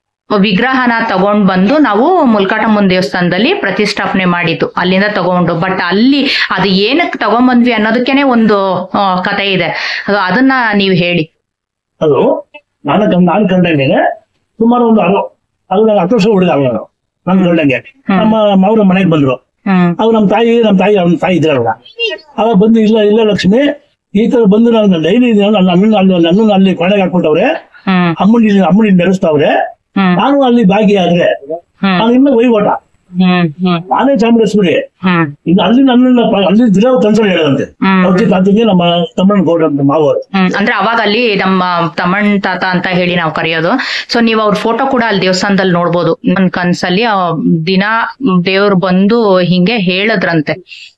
ವಿಗ್ರಹನ ತಗೊಂಡ್ ಬಂದು ನಾವು ಮುಲ್ಕಾಟಮ್ಮನ್ ದೇವಸ್ಥಾನದಲ್ಲಿ ಪ್ರತಿಷ್ಠಾಪನೆ ಮಾಡಿದ್ದು ಅಲ್ಲಿಂದ ತಗೊಂಡು ಬಟ್ ಅಲ್ಲಿ ಅದು ಏನಕ್ಕೆ ತಗೊಂಬಂದ್ವಿ ಅನ್ನೋದಕ್ಕೇನೆ ಒಂದು ಆ, ಕತೆ ಇದೆ ಅದು ಅದನ್ನ ನೀವು ಹೇಳಿ ಅದು ನಾನು ಕಂಡ ನಾನು ಕಂಡಂಗೆ ಸುಮಾರು ಒಂದು ಅರು ಅದು ನಾನು ಹತ್ತು ವರ್ಷ ಹುಡುಗ ಅವನು ನನ್ನ ಕಂಡಂಗೆ ನಮ್ಮ ಮಾವ್ರ ಮನೆಗೆ ಬಂದ್ರು ಹ್ಮ್ ಅವ್ರು ನಮ್ಮ ತಾಯಿ ನಮ್ಮ ತಾಯಿ ಅವ್ನ ತಾಯಿ ಇದ್ರಲ್ಲ ಅವಾಗ ಬಂದು ಇಲ್ಲ ಇಲ್ಲ ಲಕ್ಷ್ಮಿ ಈ ತರ ಬಂದು ನಾನು ಡೈಲಿ ನನ್ನ ಅಣ್ಣನ ಅಲ್ಲಿ ನನ್ನನ್ನು ಅಲ್ಲಿ ಕೊನೆಗೆ ಹಾಕ್ಬಿಟ್ಟವ್ರೆ ಹ್ಮ್ ಅಮ್ಮನ ಇಲ್ಲಿ ಅಮ್ಮನ ಇಲ್ಲಿ ಬೆಳೆಸ್ತವ್ರೆ ಹ್ಮ್ ನಾನು ಅಲ್ಲಿ ಭಾಗಿಯಾದ್ರೆ ಹ್ಮ್ ನಾನು ಇನ್ನ ವಹಿವಾಟ ಹ್ಮ್ ಹ್ಮ್ ನಾನೇ ಚಾಮುಂಡೇಶ್ವರಿ ಹ್ಮ್ ಇನ್ನು ಅಲ್ಲಿ ನನ್ನನ್ನ ಪ- ಅಲ್ಲಿ ದಿನ ಕನ್ಸಲ್ ಹೇಳದಂತೆ ಹ್ಮ್. ಅವ್ರ ತಾತಂಗೆ ನಮ್ಮ ತಮ್ಮನ ಗೌಡ ಅಂತ ಮಾವರು ಹ್ಮ್ ಅಂದ್ರೆ ಅವಾಗ ಅಲ್ಲಿ ನಮ್ಮ ತಮಣ್ ತಾತ ಅಂತ ಹೇಳಿ ನಾವು ಕರೆಯೋದು ಸೊ ನೀವು ಅವ್ರ ಫೋಟೋ ಕೂಡ ಅಲ್ಲಿ ದೇವಸ್ಥಾನದಲ್ಲಿ ನೋಡ್ಬೋದು ನನ್ ಕನ್ಸಲ್ಲಿ ಆ ದಿನ ದೇವ್ರು ಬಂದು ಹಿಂಗೆ ಹೇಳದ್ರಂತೆ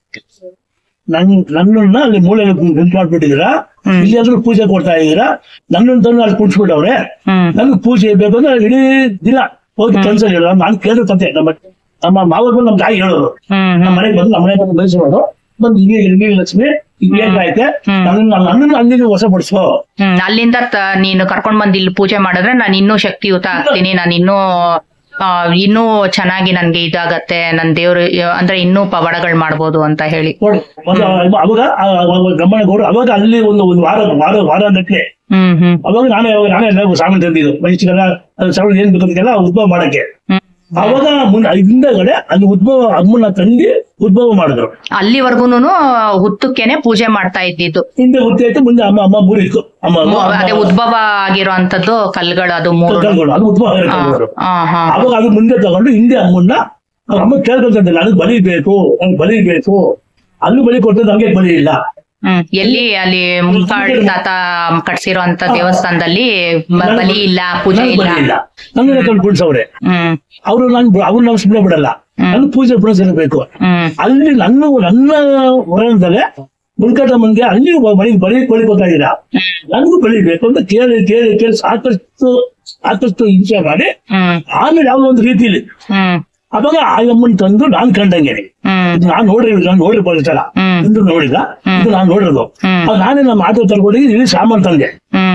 ನನ್ ನನ್ನನ್ನ ಅಲ್ಲಿ ಮೂಲೆ ಗುಂಪು ಮಾಡ್ಬಿಟ್ಟಿದ್ದೀರಾ ಹ್ಮ್. ಇಲ್ಲಿ ಆದ್ರೂ ಪೂಜೆ ಕೊಡ್ತಾ ಇದ್ದೀರಾ ನನ್ನನ್ನು ತಂದು ಅಲ್ಲಿ ಕುಡ್ಸ್ಬಿಟ್ಟವ್ರೆ ಹ್ಮ್ ನನ್ಗೆ ಪೂಜೆ ಬೇಕು ಅಂದ್ರೆ ಇಡೀ ದಿನ ಹೋಗಿ ಕನ್ಸಲ್ ಹೇಳ ನಾನು ಕೇಳಿದ ಕತೆ ನಮ್ಮ ನಮ್ಮ ಮಾವರು ನಮ್ಮ ತಾಯಿ ಹೇಳೋರು ಹ್ಮ್ ನಮ್ಮ ಹ್ಮ್ ಮನೆಗೆ ಬಂದು ನಮ್ಮ ಮನೆ ಬಂದು ಬೆಳೆಸೋರು ಬಂದು ಹಿಂಗೆ ಹಿಂಗೆ ಲಕ್ಷ್ಮಿ ಹಿಂಗೆ ಏನಾಯ್ತೆ ಹ್ಮ್. ನನ್ನ ನನ್ನನ್ನು ಅಲ್ಲಿಗೆ ವಶಪಡಿಸೋ ಹ್ಮ್ ಅಲ್ಲಿಂದ ತ- ನೀನು ಕರ್ಕೊಂಡ್ ಬಂದು ಇಲ್ಲಿ ಪೂಜೆ ಮಾಡಿದ್ರೆ ನಾನು ಇನ್ನೂ ಶಕ್ತಿಯುತ ಆಗ್ತೀನಿ ನಾನು ಇನ್ನೂ ಆ, ಇನ್ನೂ ಚೆನ್ನಾಗಿ ನನ್ಗೆ ಇದಾಗತ್ತೆ ನನ್ ದೇವ್ರು ಅಂದ್ರೆ ಇನ್ನೂ ಪವಾಡಗಳು ಮಾಡ್ಬೋದು ಅಂತ ಹೇಳಿ ನೋಡಿ ಒಂದು ಅವಾಗ ಆ- ಅವಾಗ ಗಮನ ಗೌಡ ಅವಾಗ ಅಲ್ಲಿ ಒಂದು ಒಂದು ವಾರ ವಾರ ವಾರ ಗಟ್ಲೆ ಹ್ಮ್ ಹ್ಮ್ ಅವಾಗ ನಾನೇ ಅವಾಗ ನಾನೇ ಎಲ್ಲ ಸಾಮಾನು ತಂದಿದ್ದು ವಯಸ್ಸಿಗೆಲ್ಲ ಅದು ಸಾಮಾನು ಏನ್ ಬೇಕಂತೆಲ್ಲ ಉದ್ಭವ ಮಾಡಕ್ಕೆ ಹ್ಮ್ ಅವಾಗ ಮುಂದೆ ಹಿಂದಗಡೆ ಅಲ್ಲಿ ಉದ್ಭವ ಅಮ್ಮನ ತಂದಿ ಉದ್ಭವ ಮಾಡಿದ್ರು ಅಲ್ಲಿವರ್ಗುನು ಹುತ್ತಕ್ಕೇನೆ ಪೂಜೆ ಮಾಡ್ತಾ ಇದ್ದಿದ್ದು ಹಿಂದೆ ಹುಟ್ಟಿ ಆಯ್ತು ಮುಂದೆ ಅಮ್ಮ ಅಮ್ಮ ಮೂರಿತ್ತು ಅಮ್ಮ ಅಮ್ಮ, ಮು- ಅದೇ ಅಮ್ಮ ಉದ್ಭವ ಆಗಿರುವಂತದ್ದು ಕಲ್ಗಳು ಅದು ಮೂರು ಕಲ್ಗಳು, ಅದು ಉದ್ಭವ ಆಗಿರುತ್ತೆ ಅವರು. ಹಾ ಹಾ ಅವಾಗ ಅದು ಮುಂದೆ ತಗೊಂಡು ಹಿಂದೆ ಅಮ್ಮನ್ನ ಅವ್ರ ಅಮ್ಮ ಕೇಳ್ಕೊಂತಂತೆ ನನಗೆ ಬಲಿ ಬೇಕು ನನಗೆ ಬಲಿ ಬೇಕು ಅಲ್ಲೂ ಬಲಿ ಕೊಟ್ಟದ್ದು ನಮ್ಗೆ ಬಲಿ ಇಲ್ಲ ಹ್ಮ್ ಎಲ್ಲಿ ಅಲ್ಲಿ ಮುಲ್ಕಾಳ್ ತಾತ ಕಟ್ಸಿರೋ ಅಂತ ದೇವಸ್ಥಾನದಲ್ಲಿ ಬ- ಬಲಿ ಇಲ್ಲ ಪೂಜೆ ನನಗೆ ಇಲ್ಲ ಬಲಿ ಇಲ್ಲ ನನ್ನ ಕಲ್ ಕುಣಿಸವ್ರೆ ಹ್ಮ್ ಅವರು ನಾನು ಅವ್ರು ನಾವು ಸುಮ್ಮನೆ ಬಿಡಲ್ಲ ನನ್ನ ಪೂಜೆ ಪುನಸಬೇಕು ಹ್ಮ್ ಅಲ್ಲಿ ನನ್ನ ನನ್ನ ಹೊರದಲ್ಲೇ ಮುಲ್ಕಟಮ್ಮನ್ಗೆ ಅಲ್ಲಿ ಬಳಿ ಬಳಿ ಬಳಿ ಗೊತ್ತಾಗಿಲ್ಲ ನನಗೂ ಬೆಳಿಬೇಕು ಅಂತ ಕೇಳಿ ಕೇಳಿ ಕೇಳಿ ಸಾಕಷ್ಟು ಸಾಕಷ್ಟು ಹಿಂಸೆ ಮಾಡಿ ಹ್ಮ್ ಆಮೇಲೆ ಯಾವ್ದೋ ಒಂದು ರೀತಿಲಿ ಹ್ಮ್ ಅವಾಗ ಆ ಅಮ್ಮನ್ ತಂದು ನಾನ್ ಕಂಡಂಗೆ ಹ್ಮ್ ಇದು ನಾನ್ ನೋಡ್ರಿ ನಾನು ನೋಡ್ರಿ ಬರಲ್ಲ ಹ್ಮ್. ಎಂದು ನೋಡಿಲ್ಲ ಇದು ನಾನ್ ನೋಡಿರೋದು ಹ್ಮ್. ಅವಾಗ ನಾನೇ ನಮ್ಮ ಆಟೋ ತರ್ಕೊಡಿ ಇಲ್ಲಿ ಸಾಮಾನ್ ತಂದೆ ಹ್ಮ್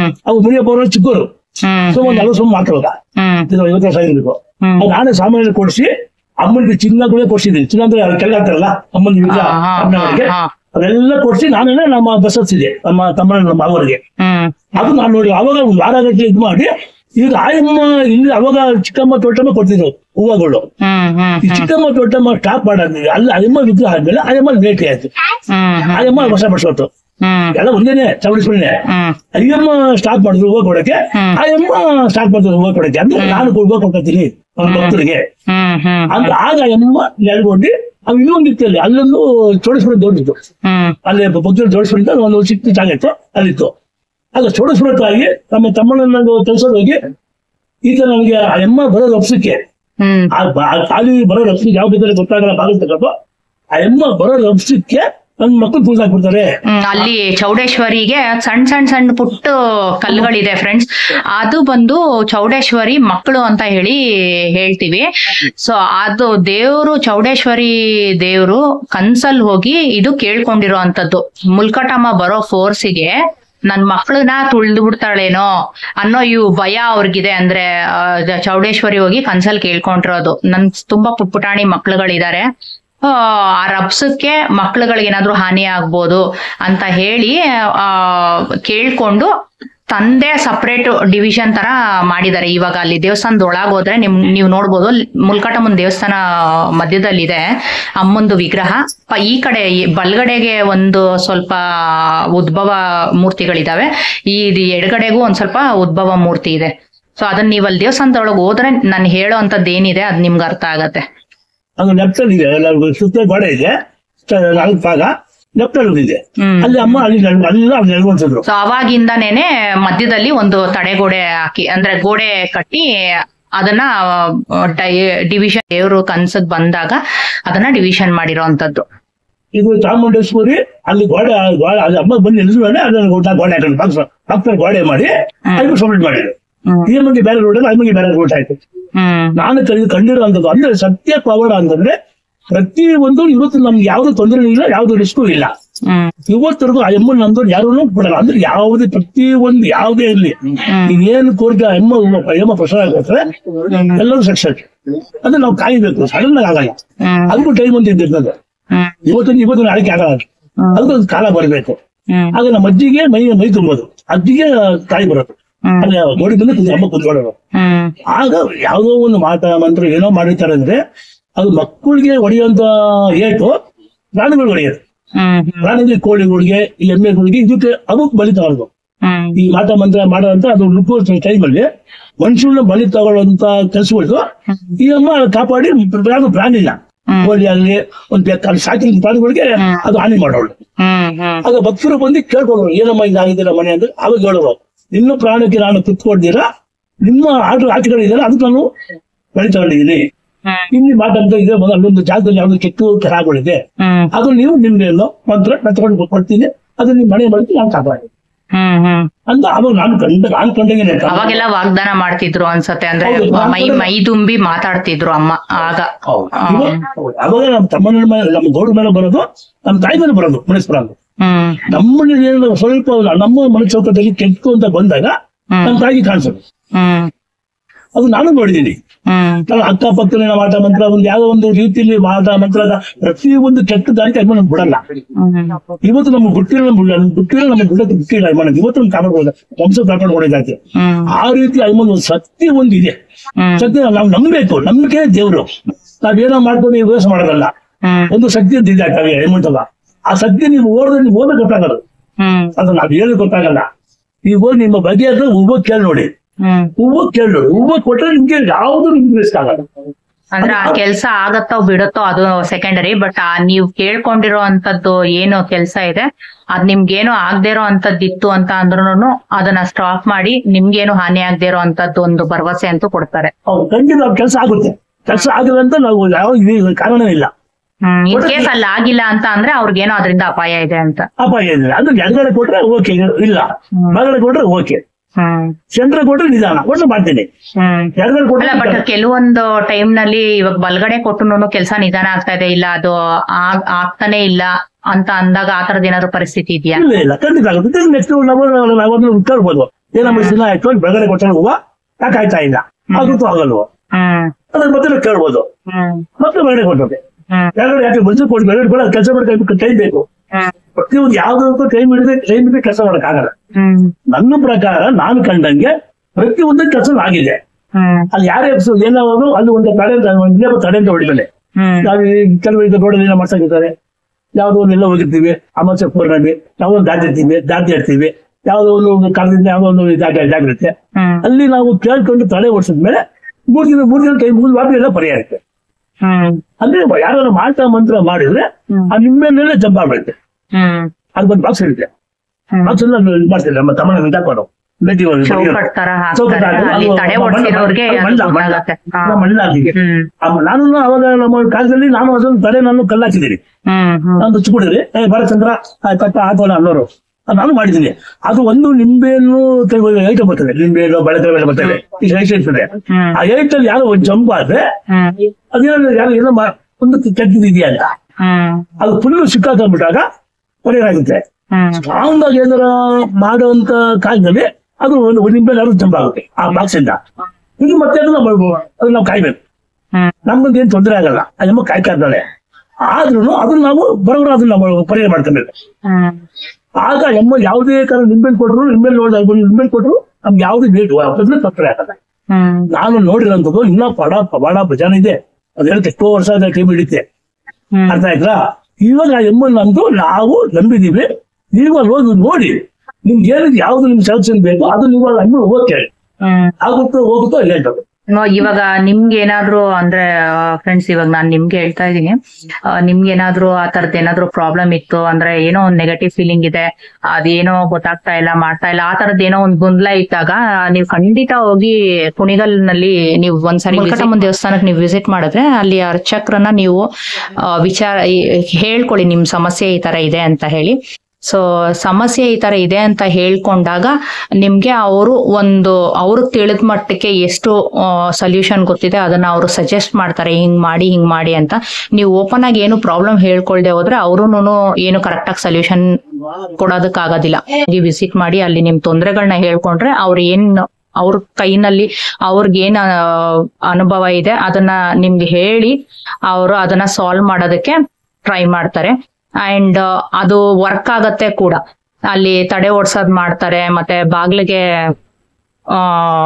ಅವು ಮುನಿಯಪ್ಪ ಅವರು ಚಿಕ್ಕವರು ಹ್ಮ್ ಸೊ ಒಂದ್ ನಲವತ್ತು ಸುಮ್ಮನೆ ಮಾತಾಡೋದ ಹ್ಮ್ ಇದು ಐವತ್ತು ವರ್ಷ ಆಗಿರ್ಬೇಕು ಹ್ಮ್ ಅದು ನಾನೇ ಸಾಮಾನ್ಯ ಕೊಡಿಸಿ ಅಮ್ಮನಿಗೆ ಚಿನ್ನ ಕೂಡ ಕೊಡ್ಸಿದ್ದೀನಿ ಚಿನ್ನ ಅಂದ್ರೆ ಅವ್ರು ಕೆಳಗೆ ಹಾಕ್ತಾರಲ್ಲ ಅಮ್ಮನಿಗೆ ವಿಗ್ರಹ, ಹಾ, ಹಾ, ಅಮ್ಮನವರಿಗೆ. ಹಾ, ಹಾ. ಅದೆಲ್ಲ ಕೊಡ್ಸಿ ನಾನೇ ನಮ್ಮ ಬಸ್ ಹತ್ತಿದೆ ನಮ್ಮ ತಮ್ಮ ನಮ್ಮ ಅವರಿಗೆ ಹ್ಮ್ ಅದು ನಾನು ನೋಡಿ ಅವಾಗ ಒಂದು ವಾರ ಗಂಟೆ ಇದು ಮಾಡಿ ಈಗ ಆಯಮ್ಮ ಇಲ್ಲಿ ಅವಾಗ ಚಿಕ್ಕಮ್ಮ ದೊಡ್ಡಮ್ಮ ಕೊಡ್ತಿದ್ರು ಹೂವಗಳು ಹ್ಮ್ ಹ್ಮ್ ಈ ಚಿಕ್ಕಮ್ಮ ದೊಡ್ಡಮ್ಮ ಸ್ಟಾಪ್ ಮಾಡೋದು ಅಲ್ಲಿ ಆಯಮ್ಮ ವಿಗ್ರಹ ಆದ್ಮೇಲೆ ಆಯಮ್ಮ ಭೇಟಿ ಆಯ್ತು ಹ್ಮ್ ಆಯಮ್ಮ ಹೊಸ ಬಡ್ಸೋತು ಹ್ಮ್ ಎಲ್ಲ ಒಂದೇನೆ ಚವಡಿಸ್ಬಿಡನೆ ಹ್ಮ್ ಅಯ್ಯಮ್ಮ ಸ್ಟಾರ್ಟ್ ಮಾಡಿದ್ರು ಹೂವ ಕೊಡಕ್ಕೆ ಹ್ಮ್. ಆಯಮ್ಮ ಸ್ಟಾರ್ಟ್ ಮಾಡಿದ್ರು ಹೂವ ಕೊಡಕ್ಕೆ ಅಂದ್ರೆ ನಾನು ಹೂವ ಕೊಡ್ತೀನಿ ನನ್ನ ಭಕ್ತರಿಗೆ ಹ್ಮ್ ಹ್ಮ್ ಅಂತ ಆಗ ಅಯ್ಯಮ್ಮ ನೆಲ್ಕೊಂಡು ಅವ್ ಇನ್ನೊಂದು ಇತ್ತು ಅಲ್ಲಿ ಅಲ್ಲೊಂದು ಚೋಡಿಸ್ಬಿಡ ದೊಡ್ಡದು ಹ್ಮ್ ಅಲ್ಲಿ ಭಕ್ತರು ಜೋಡಿಸ್ಬಿಟ್ಟು ಒಂದು ಚಿಕ್ಕ ಜಾಗ ಇತ್ತು ಅಲ್ಲಿತ್ತು ಆಗ ಚೋಡಿಸ್ಬಿಡಕ್ಕಾಗಿ ನಮ್ಮ ತಮ್ಮನನ್ನ ಕೆಲಸಕ್ಕೆ ಹೋಗಿ ಈಗ ನನಗೆ ಆ ಅಮ್ಮ ಬರೋ ರಪ್ಸಕ್ಕೆ ಹ್ಮ್ ಆ ಬ- ಆ ಖಾಲಿ ಬರೋ ರಪ್ಸಕ್ಕೆ ಯಾವ ಬಿದ್ದರೆ ಗೊತ್ತಾಗಲ್ಲ ಬಾಗಿಲು ತಗೊಂಡು ಆ ಅಮ್ಮ ಬರೋ ರಪ್ಸಕ್ಕೆ ನನ್ನ ಮಕ್ಕಳು ಪೂಜೆ ಹಾಕ್ಬಿಡ್ತಾರೆ ಹ್ಮ್, ಅಲ್ಲಿ ಚೌಡೇಶ್ವರಿಗೆ ಸಣ್ಣ ಸಣ್ಣ ಸಣ್ಣ ಪುಟ್ಟ ಕಲ್ಲುಗಳಿದೆ ಫ್ರೆಂಡ್ಸ್ ಅದು ಬಂದು ಚೌಡೇಶ್ವರಿ ಮಕ್ಕಳು ಅಂತ ಹೇಳಿ ಹೇಳ್ತೀವಿ ಸೊ ಅದು ದೇವರು ಚೌಡೇಶ್ವರಿ ದೇವರು ಕನ್ಸಲ್ ಹೋಗಿ ಇದು ಕೇಳ್ಕೊಂಡಿರೋ ಅಂತದ್ದು ಮುಲ್ಕಟಮ್ಮ ಬರೋ ಫೋರ್ಸಿಗೆ ನನ್ ಮಕ್ಕಳನ್ನ ತುಳ್ದು ಬಿಡ್ತಾಳೇನೋ ಅನ್ನೋ ಇವು ಭಯ ಅವ್ರಿಗಿದೆ ಅಂದ್ರೆ ಆ, ಚೌಡೇಶ್ವರಿ ಹೋಗಿ ಕನ್ಸಲ್ ಕೇಳ್ಕೊಂಡಿರೋದು ನನ್ ತುಂಬಾ ಪುಟ್ ಪುಟಾಣಿ ಮಕ್ಳುಗಳಿದ್ದಾರೆ ಆ ಆ ರಬ್ಸಕ್ಕೆ ಮಕ್ಳುಗಳಿಗೆ ಏನಾದ್ರೂ ಹಾನಿ ಆಗ್ಬೋದು ಅಂತ ಹೇಳಿ ಆ ಕೇಳ್ಕೊಂಡು ತಂದೆ ಸಪ್ರೇಟ್ ಡಿವಿಷನ್ ತರ ಮಾಡಿದ್ದಾರೆ ಇವಾಗ ಅಲ್ಲಿ ದೇವಸ್ಥಾನದ ಒಳಗ್ ಹೋದ್ರೆ ನಿಮ್ ನೀವು ನೋಡ್ಬೋದು ಮುಲ್ಕಟಮ್ಮನ ದೇವಸ್ಥಾನ ಮಧ್ಯದಲ್ಲಿದೆ ಅಮ್ಮಂದು ವಿಗ್ರಹ ಪ- ಈ ಕಡೆ ಈ ಬಲ್ಗಡೆಗೆ ಒಂದು ಸ್ವಲ್ಪ ಉದ್ಭವ ಮೂರ್ತಿಗಳಿದಾವೆ ಈ ಇದು ಎಡಗಡೆಗೂ ಒಂದ್ ಸ್ವಲ್ಪ ಉದ್ಭವ ಮೂರ್ತಿ ಇದೆ ಸೊ ಅದನ್ನ ನೀವು ಅಲ್ಲಿ ದೇವಸ್ಥಾನದೊಳಗೆ ಹೋದ್ರೆ ನಾನು ಹೇಳೋ ಅಂತದ್ದು ಏನಿದೆ ಅದ್ ನಿಮ್ಗೆ ಅರ್ಥ ಆಗತ್ತೆ ಅದು ಲೆಫ್ಟ್ ಅಲ್ಲಿ ಇದೆ ಎಲ್ಲ ಸುತ್ತ ಗೋಡೆ ಇದೆ ಸ- ನಾಲ್ಕು ಭಾಗ ಲೆಫ್ಟ್ ಅಲ್ಲಿ ಇದೆ ಹ್ಮ್. ಅಲ್ಲಿ ಅಮ್ಮ ಅಲ್ಲಿ ನಡ್- ಅಲ್ಲ ಅಲ್ಲಿ ನೆಲ್ಕೊಂತಿದ್ರು ಸೊ ಅವಾಗಿಂದನೇನೆ ಮಧ್ಯದಲ್ಲಿ ಒಂದು ತಡೆಗೋಡೆ ಹಾಕಿ ಅಂದ್ರೆ ಗೋಡೆ ಕಟ್ಟಿ ಅದನ್ನ ಡಿವಿಷನ್ ದೇವರು ಕನ್ಸಗ್ ಬಂದಾಗ ಅದನ್ನ ಡಿವಿಷನ್ ಮಾಡಿರೋಂಥದ್ದು ಇದು ಚಾಮುಂಡೇಶ್ವರಿ ಅಲ್ಲಿ ಗೋಡೆ ಆ ಗೋಡೆ ಅಲ್ಲಿ ಅಮ್ಮ ಬಂದು ನಿಲ್ಲಿಸುವಾನೆ ಅದನ್ನ ಊಟ ಗೋಡೆ ಹಾಕೊಂಡು ಪಕ್ಕ ಪಕ್ಕ ಗೋಡೆ ಮಾಡಿ ಅಲ್ಲಿ ಸಬ್ಮಿಟ್ ಮಾಡಿದ್ರು ಹ್ಮ್. ಈ ಮಂದಿ ಬೇರೆ ರೋಡ್ ಅಲ್ಲಿ ಬೇರೆ ರೋಡ್ ಆಯ್ತು ಹ್ಮ್ ನಾನು ಕಲಿ ಕಂಡಿರುವಂತದ್ದು ಅಂದ್ರೆ ಸತ್ಯ ಪವಾಡ ಅಂತಂದ್ರೆ ಪ್ರತಿ ಒಂದು ಇವತ್ತು ನಮ್ಗೆ ಯಾವ್ದು ತೊಂದರೆ ಇಲ್ಲ ಯಾವ್ದು ರಿಸ್ಕು ಇಲ್ಲ ಹ್ಮ್ ಇವತ್ತರೆಗೂ ಆ ಎಮ್ಮ ನಮ್ದು ಯಾರು ಬಿಡಲ್ಲ ಅಂದ್ರೆ ಯಾವುದೇ ಪ್ರತಿ ಒಂದು ಯಾವುದೇ ಇರ್ಲಿ ನೀವೇನು ಕೋರಿಕೆ ಆ ಎಮ್ಮ ಎಮ್ಮ ಪ್ರಸಾದ ಕೊಟ್ರೆ ಎಲ್ಲರೂ ಸಕ್ಸಸ್ ಅಂದ್ರೆ ನಾವು ಕಾಯ್ಬೇಕು ಸಡನ್ ಆಗಿ ಆಗಲ್ಲ ಹ್ಮ್ ಅದಕ್ಕೂ ಟೈಮ್ ಅಂತ ಇದ್ದಿರ್ತದೆ ಹ್ಮ್ ಇವತ್ತು ಇವತ್ತು ನಾಳೆಗೆ ಆಗಲ್ಲ ಅದಕ್ಕೊಂದು ಕಾಲ ಬರಬೇಕು ಹ್ಮ್ ಆಗ ನಮ್ಮ ಅಜ್ಜಿಗೆ ಮೈ ಮೈ ತುಂಬೋದು ಅಜ್ಜಿಗೆ ತಾಯಿ ಬರೋದು ಹ್ಮ್. ಅಲ್ಲಿ ಗೋಡಿ ಬಂದು ಕುಂತ್- ಅಮ್ಮ ಕುತ್ಕೊಳ್ಳೋದು ಹ್ಮ್ ಆಗ ಯಾವುದೋ ಒಂದು ಮಾತ ಮಂತ್ರ ಏನೋ ಮಾಡಿರ್ತಾರೆ ಅಂದ್ರೆ ಅದು ಮಕ್ಕಳಿಗೆ ಹೊಡೆಯುವಂತ ಏಟು ಪ್ರಾಣಿಗಳು ಹೊಡೆಯೋದು ಹ್ಮ್ ಪ್ರಾಣಿಗೆ ಕೋಳಿಗಳಿಗೆ ಈ ಎಮ್ಮೆಗಳಿಗೆ ಇದಕ್ಕೆ ಅದಕ್ಕೆ ಬಲಿ ತಗೊಳ್ಳೋದು ಹ್ಮ್ ಈ ಮಾಟ ಮಂತ್ರ ಮಾಡೋದಂತ ಅದು ಲುಕ್ಕೋ ಟೈಮಲ್ಲಿ ಮನುಷ್ಯರನ್ನ ಬಲಿ ತಗೊಳ್ಳುವಂತ ಕೆಲಸಗಳು ಈ ಅಮ್ಮ ಕಾಪಾಡಿ ಯಾವುದು ಪ್ರಾಣಿ ಇಲ್ಲ ಹ್ಮ್. ಕೋಳಿ ಆಗಲಿ ಒಂದು ಬೆಕ್ಕ ಅಲ್ಲಿ ಸಾಕಿದ ಪ್ರಾಣಿಗಳಿಗೆ ಅದು ಹಾನಿ ಮಾಡೋಳು ಹ್ಮ್ ಹ್ಮ್ ಆಗ ಭಕ್ತರು ಬಂದು ಕೇಳ್ಕೊಂಡ್ರು ಏನಮ್ಮ ಇದಾಗಿದ್ದೀರ ಮನೆ ಅಂದ್ರೆ ಅವಾಗ ಹೇಳೋರು ನಿಮ್ಮ ಪ್ರಾಣಕ್ಕೆ ನಾನು ಕಿತ್ಕೊಡ್ತೀರಾ ನಿಮ್ಮ ಆಟೋ ಆಚೆಗಳಿದೆಯಲ್ಲ ಅದಕ್ಕೆ ನಾನು ಬಲಿ ತಗೊಂಡಿದ್ದೀನಿ ಹ್ಮ್ ಇಲ್ಲಿ ಮಾತಾಡ್ತಾ ಇದೆ ಮೊದಲು ಅಲ್ಲೊಂದು ಜಾಗದಲ್ಲಿ ಯಾವ್ದು ಕೆಟ್ಟು ಕೆರಾಗಳಿದೆ ಹ್ಮ್ ಅದು ನೀವು ನಿಮ್ದೇನೋ ಮಂತ್ರ ನಾನು ತಗೊಂಡು ಕೊಡ್ತೀನಿ ಅದು ನಿಮ್ಮ ಮನೆ ಬಳಸಿ ನಾನು ಕಾಪಾಡಿ ಹ್ಮ್ ಹ್ಮ್ ಅಂತ ಅವಾಗ ನಾನು ಕಂಡ ನಾನು ಕಂಡಂಗೆ ಅವಾಗೆಲ್ಲ ವಾಗ್ದಾನ ಮಾಡ್ತಿದ್ರು ಅನ್ಸತ್ತೆ ಅಂದ್ರೆ ಹೌದು, ನಾನು ಮೈ ಕೂಡ- ಮೈ ತುಂಬಿ ಮಾತಾಡ್ತಿದ್ರು ಅಮ್ಮ ಆಗ ಅವಾಗ ನಮ್ಮ ತಮ್ಮನ ಮೇಲೆ ನಮ್ಮ ಗೌಡ ಮೇಲೆ ಬರೋದು ನಮ್ಮ ತಾಯಿ ಮೇಲೆ ಬರೋದು ಮನಸ್ಪುರ ಹ್ಮ್ ನಮ್ಮಲ್ಲಿ ಏನು ಸ್ವಲ್ಪ ನಮ್ಮ ಮನೆ ಚೌಕದಲ್ಲಿ ಕೆಟ್ಟು ಅಂತ ಬಂದಾಗ ಹ್ಮ್. ನಮ್ಮ ತಾಯಿಗೆ ಕಾಣಿಸೋದು ಹ್ಮ್ ಅದು ನಾನು ನೋಡಿದ್ದೀನಿ ಹ್ಮ್ ನಾನು ಅಕ್ಕಪಕ್ಕದ ಮಾಟ ಮಂತ್ರ ಒಂದು ಯಾವುದೋ ಒಂದು ರೀತಿಯಲ್ಲಿ ಮಾಟ ಮಂತ್ರದ ಪ್ರತಿ ಒಂದು ಕೆಟ್ಟ ದಾರಿ ಅಮ್ಮ ನಮ್ಗೆ ಬಿಡಲ್ಲ ಹ್ಮ್ ಇವತ್ತು ನಮ್ಗೆ ಗೊತ್ತಿಲ್ಲ ನಮ್ಗೆ ಬಿಡಲ್ಲ ನಮ್ಗೆ ಗೊತ್ತಿಲ್ಲ ನಮ್ಗೆ ಬಿಡಕ್ಕೆ ಬಿಟ್ಟಿಲ್ಲ ಅಮ್ಮ ಇವತ್ತು ನಮ್ಗೆ ಕಾಪಾಡ್ಬೋದು ವಂಶ ಕಾಪಾಡ್ಕೊಂಡಿದ್ದಾಕೆ ಹ್ಮ್ ಆ ರೀತಿ ಅಮ್ಮನ ಒಂದು ಸತ್ಯ ಒಂದು ಇದೆ ಹ್ಮ್ ಸತ್ಯ ನಾವು ನಂಬಬೇಕು ನಂಬಿಕೆ ದೇವ್ರು ನಾವೇನೋ ಮಾಡ್ಕೊಂಡು ನೀವು ವ್ಯವಸ್ಥೆ ಮಾಡೋದಲ್ಲ ಹ್ಮ್ ಒಂದು ಸತ್ಯ ಅಂತ ಇದೆ ಕವಿ ಹೇಮಂತಲ್ಲ ಆ ಸತ್ಯ ನೀವು ಓಡಿದ್ರೆ ನೀವು ಓದಕ್ಕೆ ಗೊತ್ತಾಗಲ್ಲ ಹ್ಮ್ ಅದು ನಾವ್ ಹೇಳಿ ಗೊತ್ತಾಗಲ್ಲ ನೀವು ಹೋಗಿ ನಿಮ್ಮ ಬಗ್ಗೆ ಹತ್ರ ಹೂವು ಕೇಳಿ ನೋಡಿ ಹ್ಮ್ ಹೂವು ಕೇಳಿ ನೋಡಿ ಹೂವು ಕೊಟ್ರೆ ನಿಮ್ಗೆ ಯಾವ್ದು ನಿಮ್ಗೆ ರಿಸ್ಕ್ ಆಗಲ್ಲ ಅಂದ್ರೆ ಆ ಕೆಲ್ಸ ಆಗತ್ತೋ ಬಿಡುತ್ತೋ ಅದು ಸೆಕೆಂಡರಿ ಬಟ್ ಆ ನೀವ್ ಕೇಳ್ಕೊಂಡಿರೋ ಅಂತದ್ದು ಏನು ಕೆಲ್ಸ ಇದೆ ಅದ್ ನಿಮ್ಗೇನು ಆಗದೆ ಇರೋ ಅಂತದ್ದು ಇತ್ತು ಅಂತ ಅಂದ್ರೂ ಅದನ್ನ ಸ್ಟಾಪ್ ಮಾಡಿ ನಿಮ್ಗೇನು ಹಾನಿ ಆಗದೆ ಇರೋ ಅಂತದ್ದು ಒಂದು ಭರವಸೆ ಅಂತೂ ಕೊಡ್ತಾರೆ ಅವ್ರು ಖಂಡಿತ ಕೆಲಸ ಆಗುತ್ತೆ ಕೆಲಸ ಆಗಿಲ್ಲ ಅಂತ ನಾವು ಯಾವ ಇದು ಕಾರಣ ಇಲ್ಲ ಹ್ಮ್ ಇನ್ ಕೇಸ್ ಅಲ್ಲಿ ಆಗಿಲ್ಲ ಅಂತ ಅಂದ್ರೆ ಅವ್ರಿಗೇನೋ ಅದರಿಂದ ಅಪಾಯ ಇದೆ ಅಂತ ಅಪಾಯ ಏನಿಲ್ಲ ಅಂದ್ರೆ ಎಡಗಡೆ ಕೊಟ್ರೆ ಓಕೆ ಇಲ್ಲ ಮಗಡೆ ಕೊಟ್ರೆ ಓಕೆ ಹ್ಮ್ ಸೆಂಟ್ರ್ ಕೊಟ್ರೆ ನಿಧಾನ ಒಟ್ಟು ಮಾಡ್ತೀನಿ ಹ್ಮ್ ಎಡಗಡೆ ಅಲ್ಲ ಕೊಟ್ರೆ ಬಟ್ ಕೆಲವೊಂದು ಟೈಮ್ ನಲ್ಲಿ ಇವಾಗ ಬಲ್ಗಡೆ ಕೊಟ್ಟು ಕೆಲಸ ನಿಧಾನ ಆಗ್ತಾ ಇದೆ ಇಲ್ಲ ಅದು ಆಗ್- ಆಗ್ತಾನೆ ಇಲ್ಲ ಅಂತ ಅಂದಾಗ ಆ ತರದ್ ಏನಾದ್ರು ಪರಿಸ್ಥಿತಿ ಇದೆಯಾ ಇಲ್ಲ ಇಲ್ಲ ಖಂಡಿತ ಆಗುತ್ತೆ ನೆಕ್ಸ್ಟ್ ನಾವು ನಾವು ಅದನ್ನ ಕೇಳ್ಬೋದು ಏನಮ್ಮ ಇಷ್ಟ್ ದಿನ ಆಯ್ತು ಬೆಳಗಡೆ ಕೊಟ್ಟ ಹೂವ ಯಾಕೆ ಆಯ್ತಾ ಇಲ್ಲ ಆಗುತ್ತೋ ಆಗಲ್ವೋ ಹ್ಮ್ ಅದ್ರ ಮತ್ತೆ ನಾವು ಕೇಳ್ಬೋದು ಹ್ಮ್ ಮತ್ತೆ ಬೆಳಗಡೆ ಕೊಟ್ಟೆ ಹ್ಮ್ ಯಾಕಂದ್ರೆ ಯಾಕೆ ಮನುಷ್ಯ ಕೊಟ್ಟು ಬೆಳಗಡೆ ಕೂಡ ಕೆಲಸ ಮಾಡಕ್ಕೆ ಟೈಮ್ ಬೇಕು ಹ್ಮ್ ಪ್ರತಿಯೊಂದು ಯಾವ್ದಾದ್ರು ಟೈಮ್ ಹಿಡಿದ್ರೆ ಟೈಮ್ ಹಿಡಿದ್ರೆ ಕೆಲಸ ಮಾಡಕ್ಕಾಗಲ್ಲ ಹ್ಮ್ ನನ್ನ ಪ್ರಕಾರ ನಾನು ಕಂಡಂಗೆ ಪ್ರತಿಯೊಂದು ಕೆಲಸ ಆಗಿದೆ ಹ್ಮ್ ಅಲ್ಲಿ ಯಾರೇ ಎಬ್ಸೋದು ಏನಾದ್ರು ಅಲ್ಲಿ ಒಂದು ತಡೆ ಅಂತ ಒಂದು ಇನ್ನೊಬ್ಬ ತಡೆ ಅಂತ ಹೊಡಿತಾನೆ ಹ್ಮ್ ನಾವು ಈ ಕೆಲವು ಈಗ ರೋಡಲ್ಲಿ ಮಾಡ್ಸಕ್ಕಿದ್ದಾರೆ ಯಾವ್ದೋ ಒಂದು ಎಲ್ಲ ಹೋಗಿರ್ತೀವಿ ಅಮಾವಾಸ್ಯ ಪೌರ್ಣಮಿ ನಾವು ಒಂದು ದಾಟಿ ಇರ್ತೀವಿ ದಾಟಿ ಇರ್ತೀವಿ ಯಾವ್ದೋ ಒಂದು ಕಾಲದಿಂದ ಯಾವ್ದೋ ಒಂದು ಜಾಗ ಜಾಗಿರುತ್ತೆ ಹ್ಮ್ ಅಲ್ಲಿ ನಾವು ಕೇಳ್ಕೊಂಡು ತಡೆ ಓಡಿಸಿದ್ಮೇಲೆ ಮೂರ್ ದಿನ ಮೂರ್ ದಿನ ಕೈ ಮುಗಿದು ವಾಪಿ ಎಲ್ಲ ಪರಿಹಾರಕ್ಕೆ ಹ್ಮ್ ಅಂದ್ರೆ ಯಾರು ಮಾಟ ಮಂತ್ರ ಮಾಡಿದ್ರೆ ಹ್ಮ್. ಆ ನಿಂಬೆನಲ್ಲೇ ಜಂಪ್ ಆಗ್ಬಿಡುತ್ತೆ ಹ್ಮ್ ಅದು ಒಂದು ಬಾಕ್ಸ್ ಇರುತ್ತೆ ಹ್ಮ್ ಬಾಕ್ಸ್ ಎಲ್ಲ ಇದು ಮಾಡ್ತೀವಿ ನಮ್ಮ ತಮ್ಮನ ಇದಾಕೊಂಡು ಭೇಟಿ ಹೋಗಿ ಚೌಕಟ್ ತರ ಚೌಕಟ್ಟು ಹಾಕ್ತಾರೆ ಹಾಕಿ ಅಲ್ಲಿ ಅದು ತಡೆ ಮಣ್ಣ- ಓಡಿಸಿರೋರ್ಗೆ ಅದು ಮಣ್ಣ- ಮಣ್ಣ. ಗೊತ್ತಾಗತ್ತೆ ಹಾ. ನಮ್ಮ ಮಣ್ಣಾಕಿಗೆ ಹ್ಮ್ ನಾನು ಅವಾಗ ನಮ್ಮ ಕಾಲದಲ್ಲಿ ನಾನು ಅದೊಂದು ತಡೆ ನಾನು ಕಲ್ಲಾಕಿದ್ದೀನಿ ಹ್ಮ್ ಹ್ಮ್ ನಾನು ಹಚ್ಚಿಬಿಡಿದ್ರಿ ಏ ಭರಚಂದ್ರ ಆಯ್ತಪ್ಪ ಹಾಕೋಣ ಅನ್ನೋರು ಅದ್ ನಾನು ಮಾಡಿದ್ದೀನಿ ಅದು ಒಂದು ನಿಂಬೆಯನ್ನು ಐಟಮ್ ಬರ್ತದೆ ನಿಂಬೆಹಣ್ಣು ಬೆಳೆದ ಬರ್ತದೆ ಈಗ ಐಟ್ ಇರ್ತದೆ ಹ್ಮ್ ಆ ಐಟ್ ಅಲ್ಲಿ ಯಾರೋ ಒಂದು ಜಂಪ್ ಆದ್ರೆ ಹ್ಮ್ ಅದೇನೋ ಯಾರೋ ಏನೋ ಮಾ- ಒಂದು ಕೆಟ್ಟದಿದೆಯಾ ಅಂತ ಹ್ಮ್ ಅದು ಫುಲ್ ಸಿಕ್ಕಾಕೊಂಡ್ಬಿಟ್ಟಾಗ ಪರಿಹಾರಾಗುತ್ತೆ ಹ್ಮ್ ಸ್ಟ್ರಾಂಗ್ ಆಗಿ ಏನಾರ ಮಾಡುವಂತ ಕಾಲದಲ್ಲಿ ಅದು ಒಂದು ಒಂದು ನಿಂಬೆ ಯಾರು ಜಂಪ್ ಆಗುತ್ತೆ ಆ ಬಾಕ್ಸ್ ಇಂದ ಇದು ಮತ್ತೆ ಅದು ನಾವು ಅದು ನಾವು ಕಾಯ್ಬೇಕು ಹ್ಮ್ ನಮ್ಗೊಂದು ಏನ್ ತೊಂದರೆ ಆಗಲ್ಲ ಅದಮ್ಮ ಕಾಯ್ತಾ ಇದ್ದಾಳೆ ಆದ್ರೂ ಅದನ್ನ ನಾವು ಬರೋರು ಅದನ್ನ ನಾವು ಪರಿಹಾರ ಮಾಡ್ಕೊಬೇಕು ಹ್ಮ್ ಆಗ ಎಮ್ಮ ಯಾವುದೇ ತರ ನಿಂಬೆನ್ ಕೊಟ್ರು ನಿಂಬೆನ್ ನೋಡಿದಾಗ ನಿಂಬೆನ್ ಕೊಟ್ರು ನಮ್ಗೆ ಯಾವುದೇ ಬೇಕು ಅದನ್ನ ತೊಂದರೆ ಆಗಲ್ಲ ಹ್ಮ್ ನಾನು ನೋಡಿರೋಂಥದ್ದು ಇನ್ನ ಪಡ ಪವಾಡ ಭಜನ ಇದೆ ಅದು ಹೇಳುತ್ತೆ ಎಷ್ಟೋ ವರ್ಷ ಟೈಮ್ ಹಿಡಿತೆ ಹ್ಮ್ ಅರ್ಥ ಆಯ್ತಾ ಇವಾಗ ಆ ಎಮ್ಮನ್ನಂತೂ ನಾವು ನಂಬಿದೀವಿ ನೀವು ಅಲ್ಲಿ ಹೋಗಿ ನೋಡಿ ನಿಮ್ಗೆ ಏನಿದೆ ಯಾವ್ದು ನಿಮ್ ಸೆಲೆಕ್ಷನ್ ಬೇಕು ಅದು ನೀವು ಅಲ್ಲಿ ಅಂಗಡಿ ಹೋಗ್ತೇವೆ ಹ್ಮ್ ಆಗುತ್ತೋ ಹೋಗುತ್ತೋ ಇಲ್ಲ ಹೇಳ್ತಾರೆ ನೋ, ಇವಾಗ ನಿಮ್ಗೆ ಏನಾದ್ರು ಅಂದ್ರೆ ಫ್ರೆಂಡ್ಸ್ ಇವಾಗ ನಾನ್ ನಿಮ್ಗೆ ಹೇಳ್ತಾ ಇದ್ದೀನಿ ಆ, ನಿಮ್ಗೆ ಏನಾದ್ರು ಆ ತರದ್ ಏನಾದ್ರು ಪ್ರಾಬ್ಲಮ್ ಇತ್ತು ಅಂದ್ರೆ ಏನೋ ಒಂದ್ ನೆಗೆಟಿವ್ ಫೀಲಿಂಗ್ ಇದೆ ಅದೇನೋ ಗೊತ್ತಾಗ್ತಾ ಇಲ್ಲ ಮಾಡ್ತಾ ಇಲ್ಲ ಆ ತರದ್ ಏನೋ ಒಂದ್ ಗೊಂದಲ ಇದ್ದಾಗ ನೀವು ಖಂಡಿತ ಹೋಗಿ ಕುಣಿಗಲ್ನಲ್ಲಿ ನೀವು ಒಂದ್ಸರಿ ಮುಲ್ಕಟಮ್ಮನ್ ದೇವಸ್ಥಾನಕ್ಕೆ ನೀವು ವಿಸಿಟ್ ಮಾಡಿದ್ರೆ ಅಲ್ಲಿ ಅರ್ಚಕ್ರನ್ನ ನೀವು ಆ, ವಿಚಾರ ಈ- ಹೇಳ್ಕೊಳ್ಳಿ ನಿಮ್ ಸಮಸ್ಯೆ ಈ ತರ ಇದೆ ಅಂತ ಹೇಳಿ ಸೊ ಸಮಸ್ಯೆ ಈ ತರ ಇದೆ ಅಂತ ಹೇಳ್ಕೊಂಡಾಗ ನಿಮ್ಗೆ ಅವರು ಒಂದು ಅವ್ರು ತಿಳಿದ ಮಟ್ಟಕ್ಕೆ ಎಷ್ಟು ಸೊಲ್ಯೂಷನ್ ಗೊತ್ತಿದೆ ಅದನ್ನ ಅವರು ಸಜೆಸ್ಟ್ ಮಾಡ್ತಾರೆ ಹಿಂಗ್ ಮಾಡಿ ಹಿಂಗ್ ಮಾಡಿ ಅಂತ ನೀವು ಓಪನ್ ಆಗಿ ಏನು ಪ್ರಾಬ್ಲಮ್ ಹೇಳ್ಕೊಳ್ದೆ ಹೋದ್ರೆ ಅವರು ಏನು ಕರೆಕ್ಟ್ ಆಗಿ ಸೊಲ್ಯೂಷನ್ ಕೊಡೋದಕ್ಕಾಗೋದಿಲ್ಲ ವಿಸಿಟ್ ಮಾಡಿ ಅಲ್ಲಿ ನಿಮ್ ತೊಂದರೆಗಳನ್ನ ಹೇಳ್ಕೊಂಡ್ರೆ ಅವ್ರು ಏನ್ ಅವ್ರ ಕೈನಲ್ಲಿ ಅವ್ರಿಗೇನ್ ಅನುಭವ ಇದೆ ಅದನ್ನ ನಿಮ್ಗೆ ಹೇಳಿ ಅವರು ಅದನ್ನ ಸಾಲ್ವ್ ಮಾಡೋದಕ್ಕೆ ಟ್ರೈ ಮಾಡ್ತಾರೆ ಅಂಡ್ ಅದು ವರ್ಕ್ ಆಗತ್ತೆ ಕೂಡ ಅಲ್ಲಿ ತಡೆ ಓಡ್ಸೋದ್ ಮಾಡ್ತಾರೆ ಮತ್ತೆ ಬಾಗ್ಲಿಗೆ ಆ